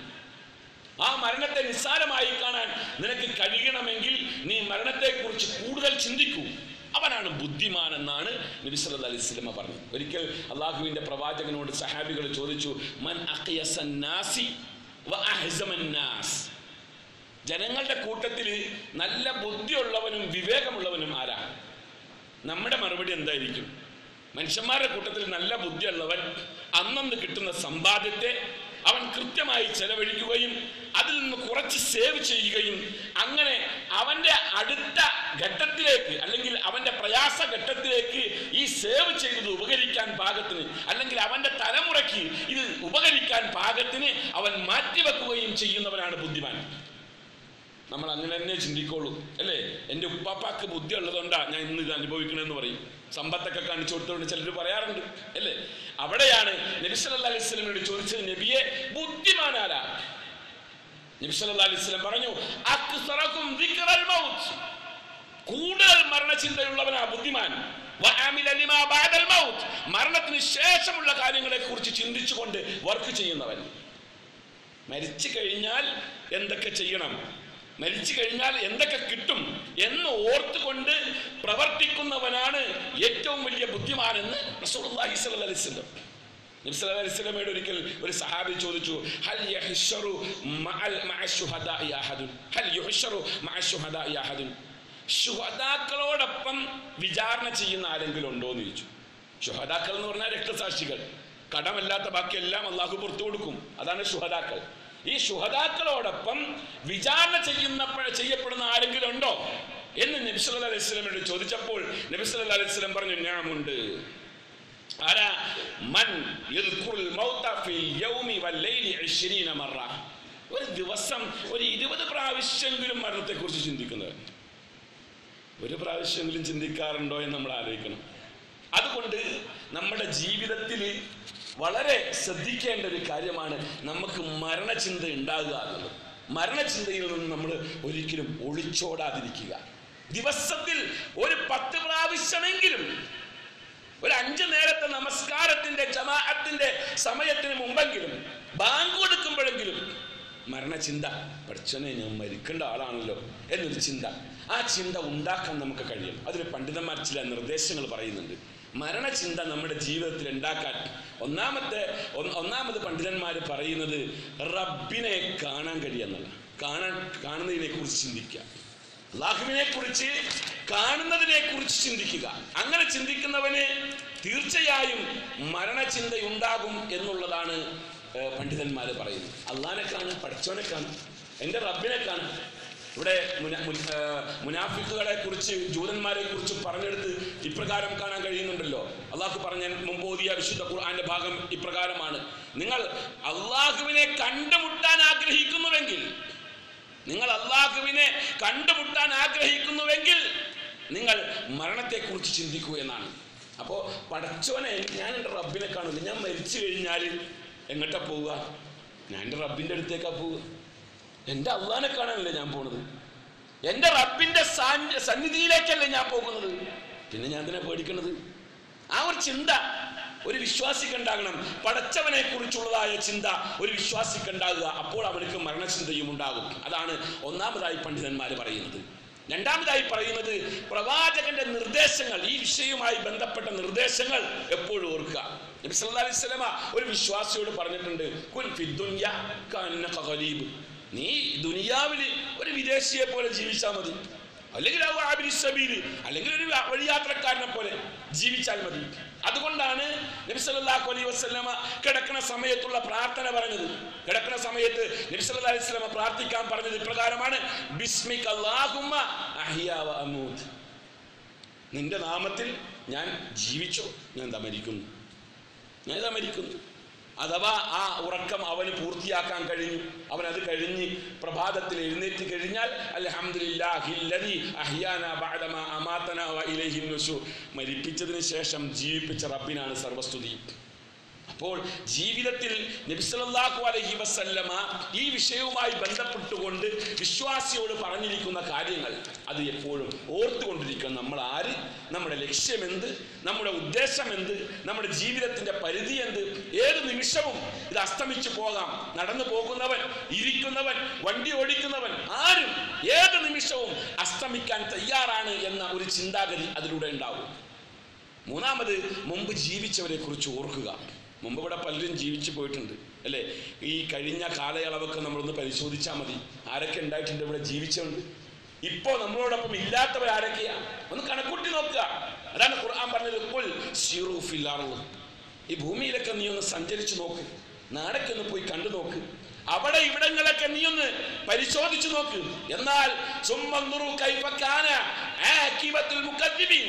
ആ മരണത്തെ നിസ്സാരമായി കാണാൻ നിനക്ക് കഴിയണമെങ്കിൽ നീ മരണത്തെക്കുറിച്ച് കൂടുതൽ ചിന്തിക്കൂ അവനാണ് ബുദ്ധിമാൻ എന്നാണ് നബി സല്ലല്ലാഹു അലൈഹി വസല്ലമ പറഞ്ഞത് ഒരിക്കൽ അള്ളാഹുവിന്റെ പ്രവാചകനോട് സഹാബികൾ ചോദിച്ചു മൻ അഖ്യസൻ നാസി വ അഹ്സമൻ നാസ് ജനങ്ങളുടെ കൂട്ടത്തിൽ നല്ല ബുദ്ധിയുള്ളവനും വിവേകമുള്ളവനും ആരാ നമ്മുടെ മറുപടി എന്തായിരിക്കും മനുഷ്യന്മാരുടെ കൂട്ടത്തിൽ നല്ല ബുദ്ധിയുള്ളവൻ അന്നന്ന് കിട്ടുന്ന സമ്പാദ്യത്തെ അവൻ കൃത്യമായി ചെലവഴിക്കുകയും അതിൽ നിന്ന് കുറച്ച് സേവ് ചെയ്യുകയും അങ്ങനെ അവന്റെ അടുത്ത ഘട്ടത്തിലേക്ക് അല്ലെങ്കിൽ അവന്റെ പ്രയാസ ഘട്ടത്തിലേക്ക് ഈ സേവ് ചെയ്തത് ഉപകരിക്കാൻ പാകത്തിന് അല്ലെങ്കിൽ അവന്റെ തലമുറയ്ക്ക് ഇത് ഉപകരിക്കാൻ പാകത്തിന് അവൻ മാറ്റിവെക്കുകയും ചെയ്യുന്നവനാണ് ബുദ്ധിമാൻ നമ്മൾ അങ്ങനെ തന്നെ ചിന്തിക്കോളൂ അല്ലേ എൻ്റെ ഉപ്പാപ്പാക്ക് ബുദ്ധി ഉള്ളതുകൊണ്ടാ ഞാൻ ഇന്ന് ഇത് അനുഭവിക്കണമെന്ന് പറയും സമ്പത്തൊക്കെ കാണിച്ചു കൊടുത്തുകൊണ്ട് ചിലർ പറയാറുണ്ട് അല്ലേ അവിടെയാണ് നബി സല്ലല്ലാഹു അലൈഹി വസല്ലമയോട് ചോദിച്ചത് നബിയെ ബുദ്ധിമാനാരാ നബി സല്ലല്ലാഹു അലൈഹി വസല്ലം പറഞ്ഞു അക്സറകും ദിക്റൽ മൗത്ത് കൂടുതൽ മരണചിന്തയുള്ളവനാ ബുദ്ധിമാൻ വഅമില ലിമാ ബഅദൽ മൗത്ത് മരണത്തിന് ശേഷമുള്ള കാര്യങ്ങളെ കുറിച്ച് ചിന്തിച്ചുകൊണ്ട് വർക്ക് ചെയ്യുന്നവൻ മരിച്ചു കഴിഞ്ഞാൽ എന്തൊക്കെ ചെയ്യണം മരിച്ചു കഴിഞ്ഞാൽ എന്തൊക്കെ കിട്ടും എന്ന് ഓർത്തുകൊണ്ട് പ്രവർത്തിക്കുന്നവനാണ് ഏറ്റവും വലിയ ബുദ്ധിമാനെന്ന് റസൂലുള്ളാഹി സ്വല്ലല്ലാഹി അലൈഹി വസല്ലം നബി സല്ലല്ലാഹു അലൈഹി വസല്ലമയോട് ഒരിക്കൽ ഒരു സഹാബി ചോദിച്ചു ഹൽ യഹ്ശറു മഅൽ മഅ ശുഹദാഇ അഹദുൻ ഹൽ യുഹ്ശറു മഅ ശുഹദാഇ അഹദുൻ ശുഹദാക്കളോടൊപ്പം വിചാരണ ചെയ്യുന്ന ആരെങ്കിലും ഉണ്ടോ എന്ന് ചോദിച്ചു ശുഹദാക്കൾ എന്ന് പറഞ്ഞാൽ രക്തസാക്ഷികൾ കടമല്ലാത്ത ബാക്കിയെല്ലാം അള്ളാഹു പുറത്തു കൊടുക്കും അതാണ് ശുഹദാക്കൾ ഈ ശുഹദാക്കളോടൊപ്പം വിചാരണ ചെയ്യുന്ന ചെയ്യപ്പെടുന്ന ആരെങ്കിലും ഉണ്ടോ എന്ന് നബി സല്ലല്ലാഹു അലൈഹി വസല്ലമയോട് ചോദിച്ചപ്പോൾ നബി സല്ലല്ലാഹു അലൈഹി വസല്ലം പറഞ്ഞു ഞാമുണ്ട് ആരാ മൻ യദ്കുറുൽ മൗത ഫിൽ യൗമി വല്ലൈലി 20 മറ ഒരു ദിവസം ഒരു ഇരുപത് പ്രാവശ്യമെങ്കിലും മരണത്തെക്കുറിച്ച് ചിന്തിക്കുന്നവൻ ഒരു പ്രാവശ്യമെങ്കിലും ചിന്തിക്കാറുണ്ടോ എന്ന് നമ്മൾ ആലോചിക്കണം അതുകൊണ്ട് നമ്മുടെ ജീവിതത്തിൽ വളരെ ശ്രദ്ധിക്കേണ്ട ഒരു കാര്യമാണ് നമുക്ക് മരണചിന്ത ഉണ്ടാകുക എന്നുള്ളത് മരണചിന്തയിൽ നിന്ന് നമ്മൾ ഒരിക്കലും ഒളിച്ചോടാതിരിക്കുക ദിവസത്തിൽ ഒരു പത്ത് പ്രാവശ്യമെങ്കിലും ഒരു അഞ്ചു നേരത്തെ നമസ്കാരത്തിന്റെ ജമാഅത്തിന്റെ സമയത്തിന് മുമ്പെങ്കിലും ബാങ്ക് കൊടുക്കുമ്പോഴെങ്കിലും മരണചിന്ത പഠിച്ചനെ ഞാൻ മരിക്കേണ്ട ആളാണല്ലോ എന്നൊരു ചിന്ത ആ ചിന്ത ഉണ്ടാക്കാൻ നമുക്ക് കഴിയും അതിന് പണ്ഡിതന്മാർ ചില നിർദ്ദേശങ്ങൾ പറയുന്നുണ്ട് മരണചിന്ത നമ്മുടെ ജീവിതത്തിൽ ഉണ്ടാക്കാൻ ഒന്നാമത്തെ ഒന്ന് ഒന്നാമത് പണ്ഡിതന്മാർ പറയുന്നത് റബ്ബിനെ കാണാൻ കഴിയുന്നുള്ള കാണാൻ കാണുന്നതിനെ കുറിച്ച് ചിന്തിക്കുക അള്ളാഹുവിനെ കുറിച്ച് കാണുന്നതിനെ കുറിച്ച് ചിന്തിക്കുക അങ്ങനെ ചിന്തിക്കുന്നവന് തീർച്ചയായും മരണചിന്തയുണ്ടാകും എന്നുള്ളതാണ് ഏഹ്, പണ്ഡിതന്മാർ പറയുന്നത് അള്ളാഹിനെ കാണും പഠിച്ചവനെ കാണും എൻ്റെ റബ്ബിനെ കാണും ഇവിടെ മുന- മുൻ- ഏഹ്, മുനാഫിക്കുകളെ കുറിച്ച് ജൂതന്മാരെ കുറിച്ച് പറഞ്ഞെടുത്ത് ഇപ്രകാരം കാണാൻ കഴിയുന്നുണ്ടല്ലോ അള്ളാഹു പറഞ്ഞ മുമ്പ് ഓതിയ വിശുദ്ധ ഖുർആന്റെ ഭാഗം ഇപ്രകാരമാണ് നിങ്ങൾ അള്ളാഹുവിനെ കണ്ടുമുട്ടാൻ ആഗ്രഹിക്കുന്നുവെങ്കിൽ നിങ്ങൾ അള്ളാഹുവിനെ കണ്ടുമുട്ടാൻ ആഗ്രഹിക്കുന്നുവെങ്കിൽ നിങ്ങൾ മരണത്തെക്കുറിച്ച് ചിന്തിക്കൂ എന്നാണ് അപ്പോൾ പടച്ചോനെ ഞാൻ എൻ്റെ റബ്ബിനെ കാണില്ല ഞാൻ മരിച്ചു കഴിഞ്ഞാൽ എങ്ങോട്ടാ പോവുക ഞാൻ എൻ്റെ റബ്ബിൻ്റെ അടുത്തേക്കാ പോവുക എൻ്റെ അള്ളാഹിനെ കാണാനല്ലേ ഞാൻ പോണത് എൻ്റെ റബ്ബിൻ്റെ സാന്നി- സന്നിധിയിലേക്കല്ലേ ഞാൻ പോകുന്നത് പിന്നെ ഞാൻ എന്തിനാ പേടിക്കണത് ആ ഒരു ചിന്ത ഒരു വിശ്വാസിക്കുണ്ടാകണം പടച്ചവനെ കുറിച്ചുള്ളതായ ചിന്ത ഒരു വിശ്വാസിക്കുണ്ടാകുക അപ്പോൾ അവനക്ക് മരണചിന്തയും ഉണ്ടാകും അതാണ് ഒന്നാമതായി പണ്ഡിതന്മാർ പറയുന്നത് രണ്ടാമതായി പറയുന്നത് പ്രവാചകന്റെ നിർദ്ദേശങ്ങൾ ഈ വിഷയവുമായി ബന്ധപ്പെട്ട നിർദ്ദേശങ്ങൾ എപ്പോഴും ഓർക്കുക നബി സല്ലല്ലാഹു അലൈഹി വസല്ലമ ഒരു വിശ്വാസിയോട് പറഞ്ഞിട്ടുണ്ട് കുൻ ഫിദ്ദുന്യ കഅന്നക ഖലീബ് നീ ദുനിയാവിൽ ഒരു വിദേശിയെ പോലെ ജീവിച്ചാൽ മതി അല്ലെങ്കിൽ അവ ആബിരി സബീല് അല്ലെങ്കിൽ ഒരു വഴിയാത്രക്കാരനെ പോലെ ജീവിച്ചാൽ മതി അതുകൊണ്ടാണ് നബി സല്ലല്ലാഹു അലൈഹി വസല്ലമ കിടക്കുന്ന സമയത്തുള്ള പ്രാർത്ഥന പറഞ്ഞത് കിടക്കുന്ന സമയത്ത് നബി സല്ലല്ലാഹു അലൈഹി വസല്ലമ പ്രാർത്ഥിക്കാൻ പറഞ്ഞത് ഇപ്രകാരമാണ് ബിസ്മിക അല്ലാഹുമ്മ അഹ്യാ വ അമൂത് നിന്റെ നാമത്തിൽ ഞാൻ ജീവിച്ചു ഞാൻ ദാ മരിക്കുന്നു ഞാൻ ഇതാ മരിക്കുന്നു അഥവാ ആ ഉറക്കം അവന് പൂർത്തിയാക്കാൻ കഴിഞ്ഞു അവൻ അത് കഴിഞ്ഞ് പ്രഭാതത്തിൽ എഴുന്നേറ്റ് കഴിഞ്ഞാൽ അൽഹംദുലില്ലാഹില്ലദി അഹ്യാന ബഅദ മാ അമാതന വ ഇലൈഹി നുശൂർ മരിപ്പിച്ചതിന് ശേഷം ജീവിപ്പിച്ച റബ്ബിനാണ് സർവസ്തുതി അപ്പോൾ ജീവിതത്തിൽ നബിസലല്ലാഹു അലൈഹി വസല്ലമ ഈ വിഷയവുമായി ബന്ധപ്പെട്ടുകൊണ്ട് വിശ്വാസിയോട് പറഞ്ഞിരിക്കുന്ന കാര്യങ്ങൾ അത് എപ്പോഴും ഓർത്തുകൊണ്ടിരിക്കണം നമ്മൾ ആര് നമ്മുടെ ലക്ഷ്യമെന്ത് നമ്മുടെ ഉദ്ദേശം എന്ത് നമ്മുടെ ജീവിതത്തിന്റെ പരിധി എന്ത് ഏത് നിമിഷവും ഇത് അസ്തമിച്ചു പോകാം നടന്നു പോകുന്നവൻ ഇരിക്കുന്നവൻ വണ്ടി ഓടിക്കുന്നവൻ ആരും ഏത് നിമിഷവും അസ്തമിക്കാൻ തയ്യാറാണ് എന്ന ഒരു ചിന്താഗതി അതിലൂടെ ഉണ്ടാവും മൂന്നാമത് മുമ്പ് ജീവിച്ചവരെ കുറിച്ച് ഓർക്കുക മുമ്പ് ഇവിടെ പലരും ജീവിച്ചു പോയിട്ടുണ്ട് അല്ലേ ഈ കഴിഞ്ഞ കാലയളവൊക്കെ നമ്മളൊന്ന് പരിശോധിച്ചാൽ മതി ആരൊക്കെ ഉണ്ടായിട്ടുണ്ട് ഇവിടെ ജീവിച്ചുണ്ട് ഇപ്പോ നമ്മളോടൊപ്പം ഇല്ലാത്തവർ ആരൊക്കെയാ ഒന്ന് കണക്കൂട്ടി നോക്കുക അതാണ് ഖുർആൻ പറഞ്ഞത് കുൽ സിറു ഫിൽ അർള്. ഈ ഭൂമിയിലൊക്കെ നീ ഒന്ന് സഞ്ചരിച്ചു നോക്ക് നാടൊക്കെ ഒന്ന് പോയി കണ്ടു നോക്ക് അവിടെ ഇവിടങ്ങളൊക്കെ നീ ഒന്ന് പരിശോധിച്ചു നോക്ക് എന്നാൽ സുമ്മന്തുറു കൈഫക്കാന ആക്കിബത്തുൽ മുക്കദ്ദിബീൻ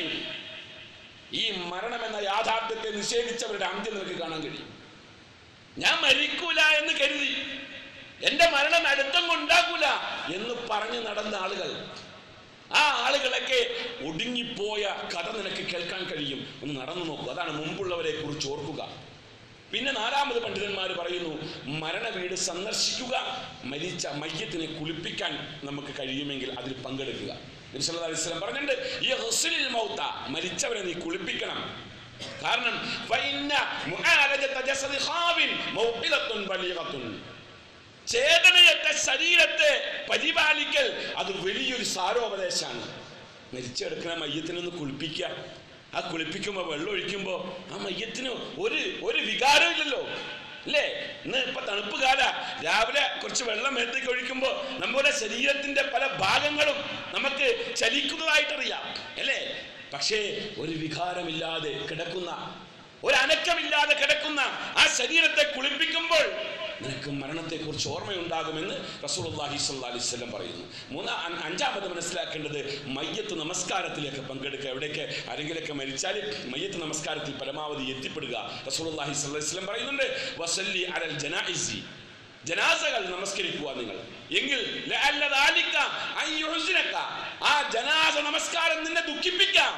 ഈ മരണം എന്ന യാഥാർത്ഥ്യത്തെ നിഷേധിച്ചവരുടെ അന്ത്യം നിനക്ക് കാണാൻ കഴിയും ഞാൻ മരിക്കൂല എന്ന് കരുതി എന്റെ മരണം അടുത്തം ഉണ്ടാക്കൂല എന്ന് പറഞ്ഞു നടന്ന ആളുകൾ ആ ആളുകളൊക്കെ ഒടുങ്ങിപ്പോയ കഥ നിനക്ക് കേൾക്കാൻ കഴിയും ഒന്ന് നടന്നു നോക്കൂ അതാണ് മുമ്പുള്ളവരെ കുറിച്ച് ഓർക്കുക പിന്നെ നാലാമത് പണ്ഡിതന്മാർ പറയുന്നു മരണ വീട് സന്ദർശിക്കുക മരിച്ച മയ്യത്തിനെ കുളിപ്പിക്കാൻ നമുക്ക് കഴിയുമെങ്കിൽ അതിൽ പങ്കെടുക്കുക നബി സല്ലല്ലാഹു അലൈഹി വസല്ലം പറഞ്ഞിട്ടുണ്ട് ഈ ഹുസ്നിൽ മൗത്ത മരിച്ചവരെ നീ കുളിപ്പിക്കണം കാരണം ഫഇന്ന മുആലജത ജസദി ഖാവിൻ മൗഖിലത്തുൻ ബലീഗത്തുൻ ചേതനയറ്റ ശരീരത്തെ പരിപാലിക്കൽ അത് വലിയൊരു സാരോപദേശമാണ് മരിച്ചെടുക്കുന്ന മയ്യത്തിനൊന്ന് കുളിപ്പിക്കുക ആ കുളിപ്പിക്കുമ്പോൾ വെള്ളം ഒഴിക്കുമ്പോൾ ആ മയ്യത്തിന് ഒരു ഒരു വികാരവും ഇല്ലല്ലോ അല്ലേ ഇന്ന് ഇപ്പൊ തണുപ്പ് കാല രാവിലെ കുറച്ച് വെള്ളം മേത്തേക്ക് ഒഴിക്കുമ്പോൾ നമ്മുടെ ശരീരത്തിന്റെ പല ഭാഗങ്ങളും നമുക്ക് ചലിക്കുന്നതായിട്ടറിയാം അല്ലേ പക്ഷേ ഒരു വികാരമില്ലാതെ കിടക്കുന്ന ഒരു അനക്കമില്ലാതെ കിടക്കുന്ന ആ ശരീരത്തെ കുളിപ്പിക്കുമ്പോൾ നിനക്ക് മരണത്തെക്കുറിച്ച് ഓർമ്മയുണ്ടാകുമെന്ന് റസൂലുള്ളാഹി സ്വല്ലല്ലാഹി അലൈഹി വസല്ലം പറയുന്നു മൂന്നാ അ- അഞ്ചാമത് മനസ്സിലാക്കേണ്ടത് മയ്യത്ത് നമസ്കാരത്തിലേക്ക് പങ്കെടുക്കുക എവിടെയൊക്കെ ആരെങ്കിലൊക്കെ മരിച്ചാൽ മയ്യത്ത് നമസ്കാരത്തിൽ പരമാവധി എത്തിപ്പെടുക റസൂലുള്ളാഹി സ്വല്ലല്ലാഹി അലൈഹി വസല്ലം പറയുന്നുണ്ട് വസല്ലി അലൽ ജനായിസി ജനാസകൾ നമസ്കരിക്കുക നിങ്ങൾ എങ്കിൽ ലഅല്ല ദാലിക അൻ യുഹ്സിനക. ആ ജനാസ നമസ്കാരം നിന്നെ ദുഃഖിപ്പിക്കാം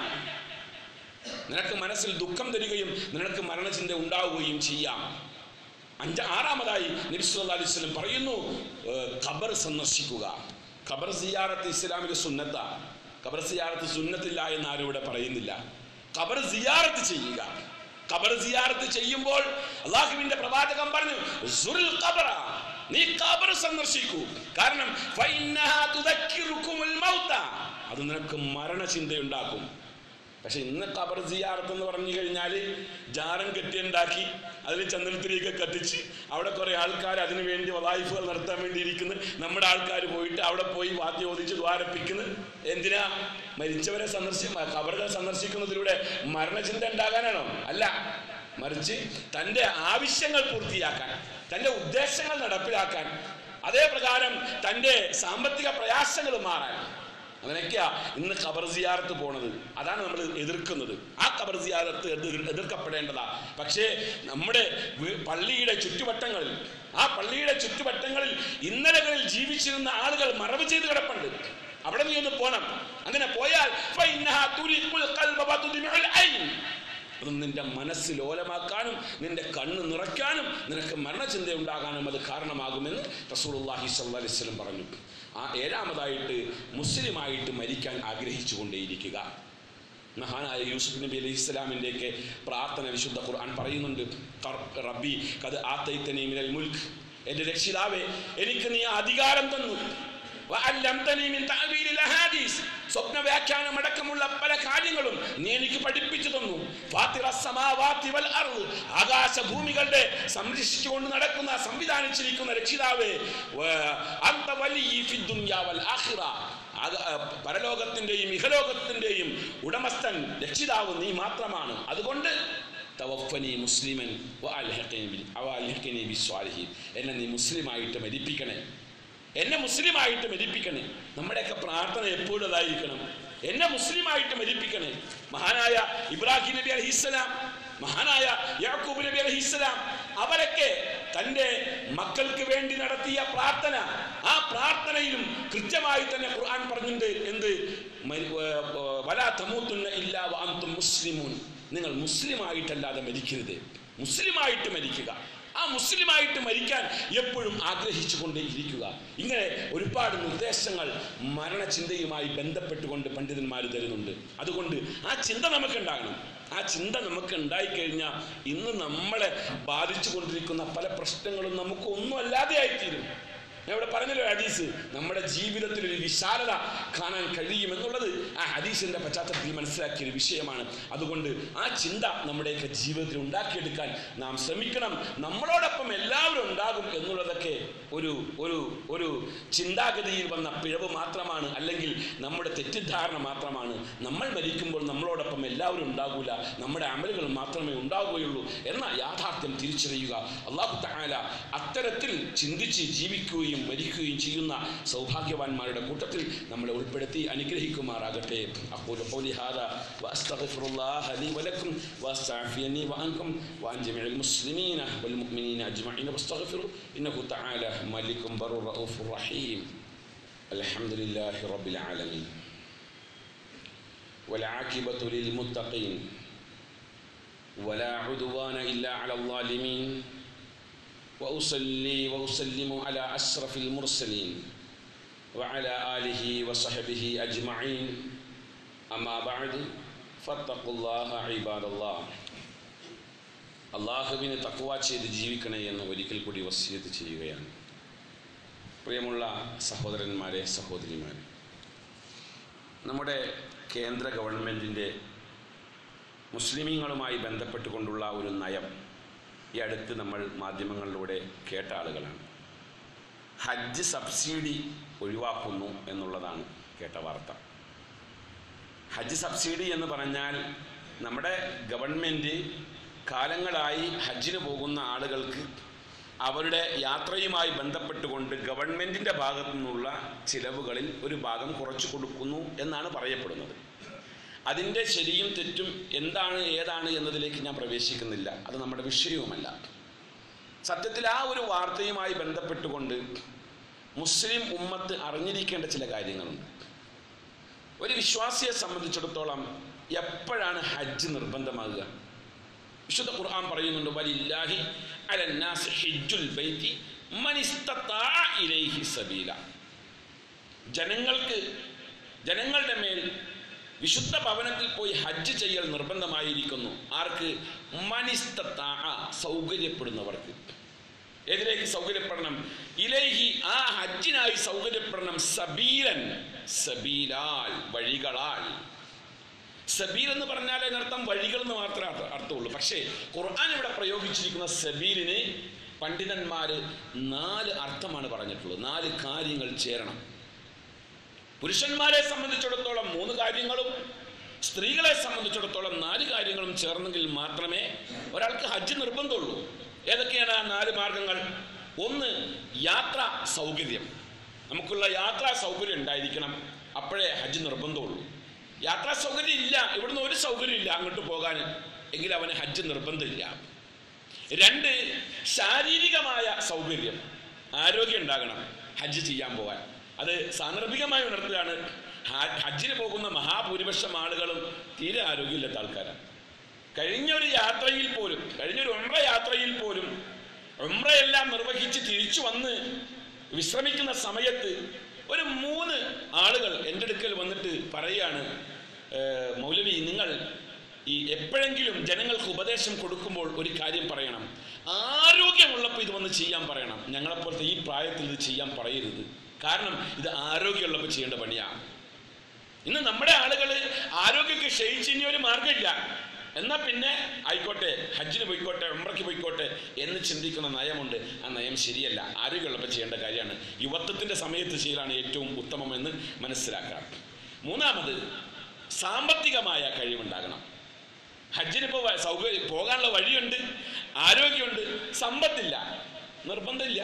നിനക്ക് മനസ്സിൽ ദുഃഖം തരികയും നിനക്ക് മരണചിന്ത ഉണ്ടാവുകയും ചെയ്യാം അഞ്ച ആറാമതായി നബി സല്ലല്ലാഹു അലൈഹി വസല്ലം പറയുന്നു ഏർ, ഖബർ സന്ദർശിക്കുക ഖബർ സിയാറത്ത് ഇസ്ലാമിലെ സുന്നത്ത ഖബർ സിയാറത്ത് സുന്നത്തില്ല എന്ന് ആരും ഇവിടെ പറയുന്നില്ല ഖബർ സിയാറത്ത് ചെയ്യുക ഖബർ സിയാറത്ത് ചെയ്യുമ്പോൾ അള്ളാഹുവിന്റെ പ്രവാചകൻ പറഞ്ഞു "സുറുൽ ഖബറ." നീ ഖബർ സന്ദർശിക്കൂ കാരണം ഫഇന്നഹാ തുദക്കിറുക്കുമുൽ മൗത. അത് നിനക്ക് മരണചിന്തയുണ്ടാക്കും പക്ഷെ ഇന്ന് ഖബർ സിയാറത്ത് എന്ന് പറഞ്ഞു കഴിഞ്ഞാൽ ജാരം കെട്ടിയുണ്ടാക്കി അതിൽ ചന്ദ്രത്തിരിയൊക്കെ കത്തിച്ച് അവിടെ കുറെ ആൾക്കാർ അതിനു വേണ്ടി വലായിഫുകൾ നടത്താൻ വേണ്ടി ഇരിക്കുന്നു നമ്മുടെ ആൾക്കാർ പോയിട്ട് അവിടെ പോയി വാദ്യം ഓദിച്ച് ദ്വാരപ്പിക്കുന്നു എന്തിനാ മരിച്ചവരെ സന്ദർശി ഖബറുകൾ സന്ദർശിക്കുന്നതിലൂടെ മരണചിന്ത ഉണ്ടാകാനാണോ അല്ല മറിച്ച് തൻ്റെ ആവശ്യങ്ങൾ പൂർത്തിയാക്കാൻ തൻ്റെ ഉദ്ദേശങ്ങൾ നടപ്പിലാക്കാൻ അതേ പ്രകാരം തൻ്റെ സാമ്പത്തിക പ്രയാസങ്ങൾ മാറാൻ അങ്ങനെയൊക്കെയാ ഇന്ന് ഖബർ സിയാറത്ത് പോണത് അതാണ് നമ്മൾ എതിർക്കുന്നത് ആ ഖബർ സിയാറത്ത് എതിർ- എതിർക്കപ്പെടേണ്ടതാ പക്ഷേ നമ്മുടെ വീ- പള്ളിയുടെ ചുറ്റുവട്ടങ്ങളിൽ ആ പള്ളിയുടെ ചുറ്റുവട്ടങ്ങളിൽ ഇന്നലകളിൽ ജീവിച്ചിരുന്ന ആളുകൾ മറവ് ചെയ്ത് കിടപ്പുണ്ട് അവിടെ നീ ഒന്ന് പോണം അങ്ങനെ പോയാൽ ഫഇന്നഹാ തുരിഖുൽ ഖൽബ വതുദ്മിഉൽ ഐൻ. അത് നിന്റെ മനസ്സ് ലോലമാക്കാനും നിന്റെ കണ്ണ് നിറയ്ക്കാനും നിനക്ക് മരണചിന്ത ഉണ്ടാകാനും അത് കാരണമാകുമെന്ന് റസൂലുള്ളാഹി സ്വല്ലല്ലാഹി അലൈഹി വസല്ലം പറഞ്ഞു ആ ഏഴാമതായിട്ട് മുസ്ലിമായിട്ട് മരിക്കാൻ ആഗ്രഹിച്ചു കൊണ്ടേയിരിക്കുക മഹാനായ യൂസുഫ് നബി അലൈഹി ഇസ്ലാമിൻ്റെയൊക്കെ പ്രാർത്ഥന വിശുദ്ധ ഖുർആൻ പറയുന്നുണ്ട് "ഖർ- റബ്ബി കത് ആത്തൈത്തനി മിനൽ മുൽക്ക് എൻ്റെ രക്ഷിതാവേ എനിക്ക് നീ അധികാരം തന്നു വഅല്ലംതനി മിൻ തഅവീലിൽ അഹാദീസ് സ്വപ്ന വ്യാഖ്യാനം അടക്കമുള്ള പല കാര്യങ്ങളും നീ എനിക്ക് പഠിപ്പിച്ചു തന്നു ഫാത്തിറ സമാവാതി വൽ അർള് ആകാശ ഭൂമികളുടെ സംരക്ഷിച്ചുകൊണ്ട് നടക്കുന്ന സംവിധാനിച്ചിരിക്കുന്ന രക്ഷിതാവേ വ- അന്ത വലിയ ഫി ദുനിയാ വൽ ആഖിറ ആക- ആ, പരലോകത്തിന്റെയും ഇഹലോകത്തിന്റെയും ഉടമസ്ഥൻ രക്ഷിതാവ് നീ മാത്രമാണ് അതുകൊണ്ട് തവഫനി മുസ്ലിമൻ വഅൽഹിഖനി ബിൽ- വഅൽഹിഖനി ബിസ്വാലിഹീൻ. എന്നെ നീ മുസ്ലിമായിട്ട് മരിപ്പിക്കണേ എന്നെ മുസ്ലിമായിട്ട് മരിപ്പിക്കണേ നമ്മുടെയൊക്കെ പ്രാർത്ഥന എപ്പോഴും അതായിരിക്കണം എന്നെ മുസ്ലിമായിട്ട് മരിപ്പിക്കണേ മഹാനായ ഇബ്രാഹിം നബി അലഹിസ്സലാം മഹാനായ യാക്കൂബ് നബി അലഹിസ്സലാം അവരൊക്കെ തൻ്റെ മക്കൾക്ക് വേണ്ടി നടത്തിയ പ്രാർത്ഥന ആ പ്രാർത്ഥനയിലും കൃത്യമായി തന്നെ ഖുർആൻ പറഞ്ഞിട്ടുണ്ട് എന്ത് മരി- ഏർ, ഏർ, വലാ തമൂത്തുന്ന ഇല്ലാ വഅന്തും മുസ്ലിമൂൻ നിങ്ങൾ മുസ്ലിമായിട്ടല്ലാതെ മരിക്കരുത് മുസ്ലിമായിട്ട് മരിക്കുക ആ മുസ്ലിമായിട്ട് മരിക്കാൻ എപ്പോഴും ആഗ്രഹിച്ചു കൊണ്ടേ ഇരിക്കുക ഇങ്ങനെ ഒരുപാട് നിർദ്ദേശങ്ങൾ മരണചിന്തയുമായി ബന്ധപ്പെട്ടുകൊണ്ട് പണ്ഡിതന്മാർ തരുന്നുണ്ട് അതുകൊണ്ട് ആ ചിന്ത നമുക്കുണ്ടാകണം ആ ചിന്ത നമുക്ക് ഉണ്ടായിക്കഴിഞ്ഞാൽ ഇന്ന് നമ്മളെ ബാധിച്ചു കൊണ്ടിരിക്കുന്ന പല പ്രശ്നങ്ങളും നമുക്ക് ഒന്നും അല്ലാതെ ആയിത്തീരും ഞാൻ ഇവിടെ പറഞ്ഞല്ലോ ഹദീസ് നമ്മുടെ ജീവിതത്തിൽ ഒരു വിശാലത കാണാൻ കഴിയും എന്നുള്ളത് ആ ഹദീസിന്റെ പശ്ചാത്തലത്തിൽ മനസ്സിലാക്കിയ ഒരു വിഷയമാണ് അതുകൊണ്ട് ആ ചിന്ത നമ്മുടെയൊക്കെ ജീവിതത്തിൽ ഉണ്ടാക്കിയെടുക്കാൻ നാം ശ്രമിക്കണം നമ്മളോടൊപ്പം എല്ലാവരും ഉണ്ടാകും എന്നുള്ളതൊക്കെ ഒരു ഒരു ഒരു ചിന്താഗതിയിൽ വന്ന പിഴവ് മാത്രമാണ് അല്ലെങ്കിൽ നമ്മുടെ തെറ്റിദ്ധാരണ മാത്രമാണ് നമ്മൾ മരിക്കുമ്പോൾ നമ്മളോടൊപ്പം എല്ലാവരും ഉണ്ടാകൂല നമ്മുടെ അമലുകൾ മാത്രമേ ഉണ്ടാവുകയുള്ളൂ എന്ന യാഥാർത്ഥ്യം തിരിച്ചറിയുക അള്ളാഹു തആല അത്തരത്തിൽ ചിന്തിച്ച് ജീവിക്കുകയും മരിക്കുകയും ചെയ്യുന്ന സൗഭാഗ്യവാന്മാരുടെ കൂട്ടത്തിൽ നമ്മളെ ഉൾപ്പെടുത്തി അനുഗ്രഹിക്കുമാറാകട്ടെ അഖൂലു ഖൗലി ഹാദാ വഅസ്തഗ്ഫിറുല്ലാഹ ലി വലക്കും വഅസ്തഅഫിയനി വഅൻകും വഅൻ ജമീഇൽ മുസ്ലിമീന വൽ മുഅ്മിനീന അജ്മഈന വസ്തഗ്ഫിറു ഇന്നഹു തആല മലിക്കും ബറുർ റഊഫുർ റഹീം അൽഹംദുലില്ലാഹി റബ്ബിൽ ആലമീൻ والعاقبة للمتقين ولا عدوان إلا على الظالمين وأصلي وأسلم على أشرف المرسلين وعلى آله وصحبه أجمعين أما بعد فاتقوا الله عباد الله അള്ളാഹുവിന് തക്വ ചെയ്ത് ജീവിക്കണേ എന്ന് ഒരിക്കൽ കൂടി വസിയത്ത് ചെയ്യുകയാണ് പ്രിയമുള്ള സഹോദരന്മാരെ സഹോദരിമാരെ നമ്മുടെ കേന്ദ്ര ഗവൺമെൻറ്റിൻ്റെ മുസ്ലിമീങ്ങളുമായി ബന്ധപ്പെട്ടുകൊണ്ടുള്ള ഒരു നയം ഈ അടുത്ത് നമ്മൾ മാധ്യമങ്ങളിലൂടെ കേട്ട ആളുകളാണ് ഹജ്ജ് സബ്സിഡി ഒഴിവാക്കുന്നു എന്നുള്ളതാണ് കേട്ട വാർത്ത ഹജ്ജ് സബ്സിഡി എന്ന് പറഞ്ഞാൽ നമ്മുടെ ഗവൺമെൻറ് കാലങ്ങളായി ഹജ്ജിന് പോകുന്ന ആളുകൾക്ക് അവരുടെ യാത്രയുമായി ബന്ധപ്പെട്ടുകൊണ്ട് ഗവൺമെൻറ്റിൻ്റെ ഭാഗത്തു നിന്നുള്ള ചിലവുകളിൽ ഒരു ഭാഗം കുറച്ചു കൊടുക്കുന്നു എന്നാണ് പറയപ്പെടുന്നത് അതിൻ്റെ ശരിയും തെറ്റും എന്താണ് ഏതാണ് എന്നതിലേക്ക് ഞാൻ പ്രവേശിക്കുന്നില്ല അത് നമ്മുടെ വിഷയവുമല്ല സത്യത്തിൽ ആ ഒരു വാർത്തയുമായി ബന്ധപ്പെട്ടുകൊണ്ട് മുസ്ലിം ഉമ്മത്ത് അറിഞ്ഞിരിക്കേണ്ട ചില കാര്യങ്ങളുണ്ട് ഒരു വിശ്വാസിയെ സംബന്ധിച്ചിടത്തോളം എപ്പോഴാണ് ഹജ്ജ് നിർബന്ധമാകുക വിശുദ്ധ ഖുർആൻ പറയുന്നുണ്ട് വലില്ലാഹി അലന്നാസ് ഹിജ്ജുൽ ബൈത്തി മനിസ്തതാഅ ഇലൈഹി സബീല ജനങ്ങൾക്ക് ജനങ്ങളുടെ മേൽ വിശുദ്ധ ഭവനത്തിൽ പോയി ഹജ്ജ് ചെയ്യൽ നിർബന്ധമായിരിക്കുന്നു ആർക്ക് മനിസ്തതാഅ സൗകര്യപ്പെടുന്നവർക്ക് ഏതിലേക്ക് സൗകര്യപ്പെടണം ഇലേഹി ആ ഹജ്ജിനായി സൗകര്യപ്പെടണം സബീലൻ സബീലാൽ വഴികളാൽ സബീൽ എന്ന് പറഞ്ഞാൽ അതിനർത്ഥം വഴികൾ എന്ന് മാത്രമേ അർത്ഥ- അർത്ഥമുള്ളൂ പക്ഷേ ഖുർആൻ ഇവിടെ പ്രയോഗിച്ചിരിക്കുന്ന സബീലിന് പണ്ഡിതന്മാർ നാല് അർത്ഥമാണ് പറഞ്ഞിട്ടുള്ളത് നാല് കാര്യങ്ങൾ ചേരണം പുരുഷന്മാരെ സംബന്ധിച്ചിടത്തോളം മൂന്ന് കാര്യങ്ങളും സ്ത്രീകളെ സംബന്ധിച്ചിടത്തോളം നാല് കാര്യങ്ങളും ചേർന്നെങ്കിൽ മാത്രമേ ഒരാൾക്ക് ഹജ്ജ് നിർബന്ധമുള്ളൂ ഏതൊക്കെയാണ് ആ നാല് മാർഗങ്ങൾ ഒന്ന് യാത്രാ സൗകര്യം നമുക്കുള്ള യാത്രാ സൗകര്യം ഉണ്ടായിരിക്കണം അപ്പോഴേ ഹജ്ജ് നിർബന്ധമുള്ളൂ യാത്രാ സൗകര്യം ഇല്ല ഇവിടുന്ന് ഒരു സൗകര്യം ഇല്ല അങ്ങോട്ട് പോകാൻ എങ്കിൽ അവന് ഹജ്ജ് നിർബന്ധമില്ല രണ്ട് ശാരീരികമായ സൗകര്യം ആരോഗ്യം ഉണ്ടാകണം ഹജ്ജ് ചെയ്യാൻ പോകാൻ അത് സാന്ദർഭികമായി ഉണർത്തുകയാണ് ഹ- ഹജ്ജിന് പോകുന്ന മഹാഭൂരിപക്ഷം ആളുകളും തീരെ ആരോഗ്യമില്ലാത്ത ആൾക്കാരാണ് കഴിഞ്ഞൊരു യാത്രയിൽ പോലും കഴിഞ്ഞൊരു ഉമ്ര യാത്രയിൽ പോലും ഉമ്രയെല്ലാം നിർവഹിച്ച് തിരിച്ചു വന്ന് വിശ്രമിക്കുന്ന സമയത്ത് ഒരു മൂന്ന് ആളുകൾ എൻ്റെ അടുക്കൽ വന്നിട്ട് പറയുകയാണ് "ഏഹ്, മൗലവി നിങ്ങൾ ഈ എപ്പോഴെങ്കിലും ജനങ്ങൾക്ക് ഉപദേശം കൊടുക്കുമ്പോൾ ഒരു കാര്യം പറയണം ആരോഗ്യമുള്ളപ്പോൾ ഇത് വന്ന് ചെയ്യാൻ പറയണം ഞങ്ങളെപ്പോലത്തെ ഈ പ്രായത്തിൽ ഇത് ചെയ്യാൻ പറയരുത് കാരണം ഇത് ആരോഗ്യമുള്ളപ്പോൾ ചെയ്യേണ്ട പണിയാണ് ഇന്ന് നമ്മുടെ ആളുകൾ ആരോഗ്യമൊക്കെ ക്ഷയിച്ച് ഇനി ഒരു മാർഗമില്ല എന്നാ പിന്നെ ആയിക്കോട്ടെ ഹജ്ജിന് പോയിക്കോട്ടെ ഉമ്രയ്ക്ക് പോയിക്കോട്ടെ എന്ന് ചിന്തിക്കുന്ന നയമുണ്ട് ആ നയം ശരിയല്ല ആരോഗ്യമുള്ളപ്പോൾ ചെയ്യേണ്ട കാര്യമാണ് യുവത്വത്തിന്റെ സമയത്ത് ചെയ്യലാണ് ഏറ്റവും ഉത്തമമെന്ന് മനസ്സിലാക്കാം മൂന്നാമത് സാമ്പത്തികമായ കഴിവുണ്ടാകണം ഹജ്ജിന് ഇപ്പോൾ സൗകര്യം പോകാനുള്ള വഴിയുണ്ട് ആരോഗ്യമുണ്ട് സമ്പത്തില്ല നിർബന്ധമില്ല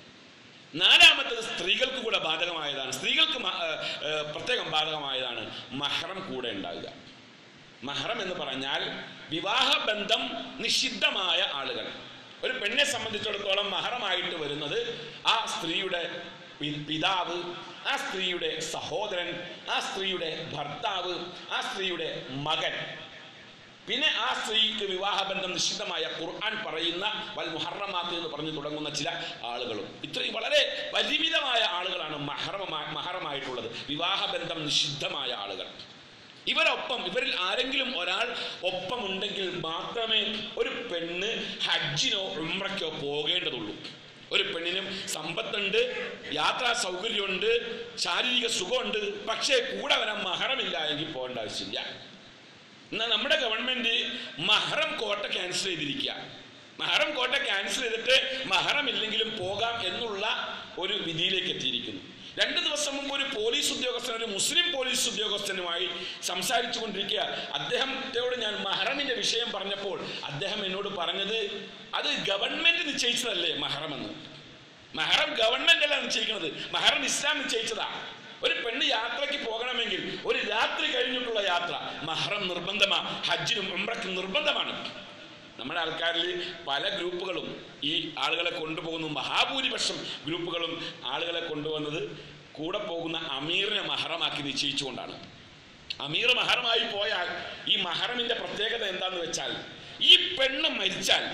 നാലാമത്തത് സ്ത്രീകൾക്ക് കൂടെ ബാധകമായതാണ് സ്ത്രീകൾക്ക് മ- ഏർ, ഏർ, പ്രത്യേകം ബാധകമായതാണ് മഹ്റം കൂടെ ഉണ്ടാകുക മഹ്റം എന്ന് പറഞ്ഞാൽ വിവാഹബന്ധം നിഷിദ്ധമായ ആളുകൾ ഒരു പെണ്ണെ സംബന്ധിച്ചിടത്തോളം മഹറമായിട്ട് വരുന്നത് ആ സ്ത്രീയുടെ പി- പിതാവ് ആ സ്ത്രീയുടെ സഹോദരൻ ആ സ്ത്രീയുടെ ഭർത്താവ് ആ സ്ത്രീയുടെ മകൻ പിന്നെ ആ സ്ത്രീക്ക് വിവാഹബന്ധം നിശ്ചിതമായ ഖുർആൻ പറയുന്ന വൽ മുഹറമാത്ത് എന്ന് പറഞ്ഞു തുടങ്ങുന്ന ചില ആളുകളും ഇത്രയും വളരെ പരിമിതമായ ആളുകളാണ് മഹറമായി മഹറമായിട്ടുള്ളത് വിവാഹബന്ധം നിഷിദ്ധമായ ആളുകൾ ഇവരൊപ്പം ഇവരിൽ ആരെങ്കിലും ഒരാൾ ഒപ്പമുണ്ടെങ്കിൽ മാത്രമേ ഒരു പെണ്ണ് ഹജ്ജിനോ ഉംറയ്ക്കോ പോകേണ്ടതുള്ളൂ ഒരു പെണ്ണിനും സമ്പത്തുണ്ട് യാത്രാ സൗകര്യമുണ്ട് ശാരീരിക സുഖമുണ്ട് പക്ഷേ കൂടെ വരാൻ മഹറമില്ല എങ്കിൽ പോകേണ്ട ആവശ്യമില്ല എന്നാൽ നമ്മുടെ ഗവൺമെന്റ് മഹറം കോട്ട ക്യാൻസൽ ചെയ്തിരിക്കുക മഹറം കോട്ട ക്യാൻസൽ ചെയ്തിട്ട് മഹറം ഇല്ലെങ്കിലും പോകാം എന്നുള്ള ഒരു വിധിയിലേക്ക് എത്തിയിരിക്കുന്നു രണ്ട് ദിവസം മുമ്പ് ഒരു പോലീസ് ഉദ്യോഗസ്ഥൻ ഒരു മുസ്ലിം പോലീസ് ഉദ്യോഗസ്ഥനുമായി സംസാരിച്ചു കൊണ്ടിരിക്കുക അദ്ദേഹത്തോട് ഞാൻ മഹറമിന്റെ വിഷയം പറഞ്ഞപ്പോൾ അദ്ദേഹം എന്നോട് പറഞ്ഞത് അത് ഗവൺമെന്റ് നിശ്ചയിച്ചതല്ലേ മഹറമെന്ന് മഹറം ഗവൺമെന്റ് അല്ല നിശ്ചയിക്കുന്നത് മഹറം ഇസ്ലാം നിശ്ചയിച്ചതാ ഒരു പെണ്ണ് യാത്രയ്ക്ക് പോകണമെങ്കിൽ ഒരു രാത്രി കഴിഞ്ഞിട്ടുള്ള യാത്ര മഹറം നിർബന്ധമാ ഹജ്ജിനും ഉംറയ്ക്കും നിർബന്ധമാണ് നമ്മുടെ ആൾക്കാരിൽ പല ഗ്രൂപ്പുകളും ഈ ആളുകളെ കൊണ്ടുപോകുന്ന മഹാഭൂരിപക്ഷം ഗ്രൂപ്പുകളും ആളുകളെ കൊണ്ടുവന്നത് കൂടെ പോകുന്ന അമീറിനെ മഹറമാക്കി നിശ്ചയിച്ചുകൊണ്ടാണ് അമീർ മഹറമായി പോയാൽ ഈ മഹറമിന്റെ പ്രത്യേകത എന്താന്ന് വെച്ചാൽ ഈ പെണ്ണ് മരിച്ചാൽ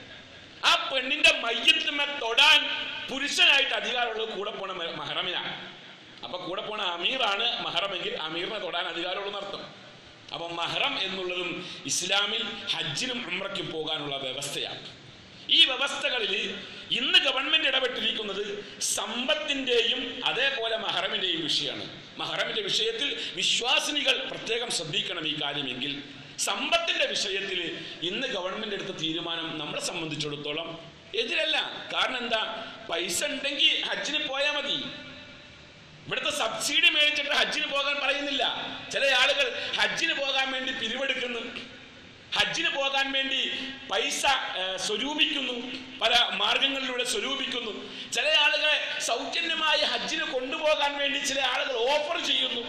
ആ പെണ്ണിന്റെ മയ്യത്തിന്മേ തൊടാൻ പുരുഷനായിട്ട് അധികാരമുള്ളത് കൂടെ പോണ മ- മഹറമിനാണ് അപ്പൊ കൂടെ പോണ അമീറാണ് മഹറമെങ്കിൽ അമീറിനെ തൊടാൻ അധികാരമുള്ള അർത്ഥം അപ്പൊ മഹറം എന്നുള്ളതും ഇസ്ലാമിൽ ഹജ്ജിനും ഉംറയ്ക്കും പോകാനുള്ള വ്യവസ്ഥയാണ് ഈ വ്യവസ്ഥകളിൽ ഇന്ന് ഗവൺമെന്റ് ഇടപെട്ടിരിക്കുന്നത് സമ്പത്തിന്റെയും അതേപോലെ മഹറമിന്റെയും വിഷയമാണ് മഹറമിന്റെ വിഷയത്തിൽ വിശ്വാസിനികൾ പ്രത്യേകം ശ്രദ്ധിക്കണം ഈ കാര്യമെങ്കിൽ സമ്പത്തിന്റെ വിഷയത്തിൽ ഇന്ന് ഗവൺമെന്റ് എടുത്ത തീരുമാനം നമ്മളെ സംബന്ധിച്ചിടത്തോളം എതിരല്ല കാരണം എന്താ പൈസ ഉണ്ടെങ്കിൽ ഹജ്ജിന് പോയാൽ മതി ഇവിടുത്തെ സബ്സിഡി മേടിച്ചിട്ട് ഹജ്ജിന് പോകാൻ പറയുന്നില്ല ചില ആളുകൾ ഹജ്ജിന് പോകാൻ വേണ്ടി പിരിവെടുക്കുന്നു ഹജ്ജിന് പോകാൻ വേണ്ടി പൈസ ഏ, സ്വരൂപിക്കുന്നു പല മാർഗങ്ങളിലൂടെ സ്വരൂപിക്കുന്നു ചില ആളുകളെ സൗജന്യമായി ഹജ്ജിന് കൊണ്ടുപോകാൻ വേണ്ടി ചില ആളുകൾ ഓഫർ ചെയ്യുന്നു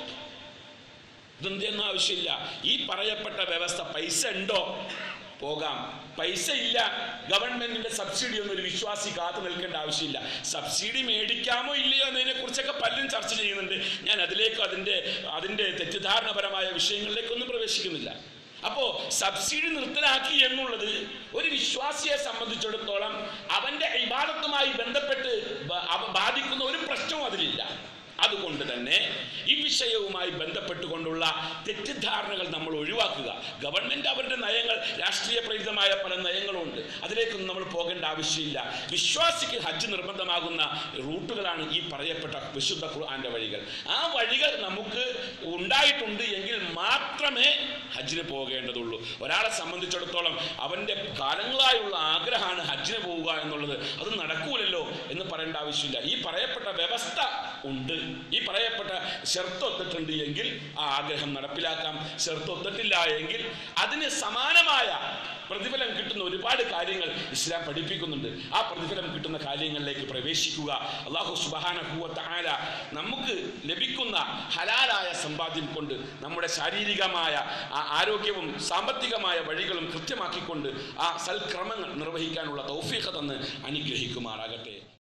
ഇതൊന്നും ആവശ്യമില്ല ഈ പറയപ്പെട്ട വ്യവസ്ഥ പൈസ ഉണ്ടോ പോകാം പൈസ ഇല്ല ഗവൺമെന്റിന്റെ സബ്സിഡി ഒന്നും ഒരു വിശ്വാസി കാത്തു നിൽക്കേണ്ട ആവശ്യമില്ല സബ്സിഡി മേടിക്കാമോ ഇല്ലയോ എന്നതിനെ കുറിച്ചൊക്കെ പലരും ചർച്ച ചെയ്യുന്നുണ്ട് ഞാൻ അതിലേക്ക് അതിന്റെ അതിന്റെ തെറ്റിദ്ധാരണപരമായ വിഷയങ്ങളിലേക്കൊന്നും പ്രവേശിക്കുന്നില്ല അപ്പോ സബ്സിഡി നിർത്തലാക്കി എന്നുള്ളത് ഒരു വിശ്വാസിയെ സംബന്ധിച്ചിടത്തോളം അവന്റെ ഇബാദത്തുമായി ബന്ധപ്പെട്ട് ബ- അവ- ബാധിക്കുന്ന ഒരു പ്രശ്നവും അതിലില്ല അതുകൊണ്ട് തന്നെ ഈ വിഷയവുമായി ബന്ധപ്പെട്ടുകൊണ്ടുള്ള തെറ്റിദ്ധാരണകൾ നമ്മൾ ഒഴിവാക്കുക ഗവൺമെന്റ് അവരുടെ നയങ്ങൾ രാഷ്ട്രീയ പ്രേരിതമായ പല നയങ്ങളുണ്ട് അതിലേക്കൊന്നും നമ്മൾ പോകേണ്ട ആവശ്യമില്ല വിശ്വാസിക്ക് ഹജ്ജ് നിർബന്ധമാകുന്ന റൂട്ടുകളാണ് ഈ പറയപ്പെട്ട വിശുദ്ധ ഖുർആന്റെ വഴികൾ ആ വഴികൾ നമുക്ക് ഉണ്ടായിട്ടുണ്ട് എങ്കിൽ മാത്രമേ ഹജ്ജിന് പോകേണ്ടതുള്ളൂ ഒരാളെ സംബന്ധിച്ചിടത്തോളം അവന്റെ കാലങ്ങളായുള്ള ആഗ്രഹമാണ് ഹജ്ജിന് പോവുക എന്നുള്ളത് അത് നടക്കൂലല്ലോ എന്ന് പറയേണ്ട ആവശ്യമില്ല ഈ പറയപ്പെട്ട വ്യവസ്ഥ ഉണ്ട് ഈ പറയപ്പെട്ട ഷെർത്തൊത്തിട്ടുണ്ട് എങ്കിൽ ആ ആഗ്രഹം നടപ്പിലാക്കാം ഷെർത്തൊത്തിട്ടില്ല എങ്കിൽ അതിന് സമാനമായ പ്രതിഫലം കിട്ടുന്ന ഒരുപാട് കാര്യങ്ങൾ ഇസ്ലാം പഠിപ്പിക്കുന്നുണ്ട് ആ പ്രതിഫലം കിട്ടുന്ന കാര്യങ്ങളിലേക്ക് പ്രവേശിക്കുക അള്ളാഹു സുബാന നമുക്ക് ലഭിക്കുന്ന ഹലാലായ സമ്പാദ്യം കൊണ്ട് നമ്മുടെ ശാരീരികമായ ആ ആരോഗ്യവും സാമ്പത്തികമായ വഴികളും കൃത്യമാക്കിക്കൊണ്ട് ആ സൽക്രമങ്ങൾ നിർവഹിക്കാനുള്ള തൗഫീഖ തന്ന് അനുഗ്രഹിക്കുമാറാകട്ടെ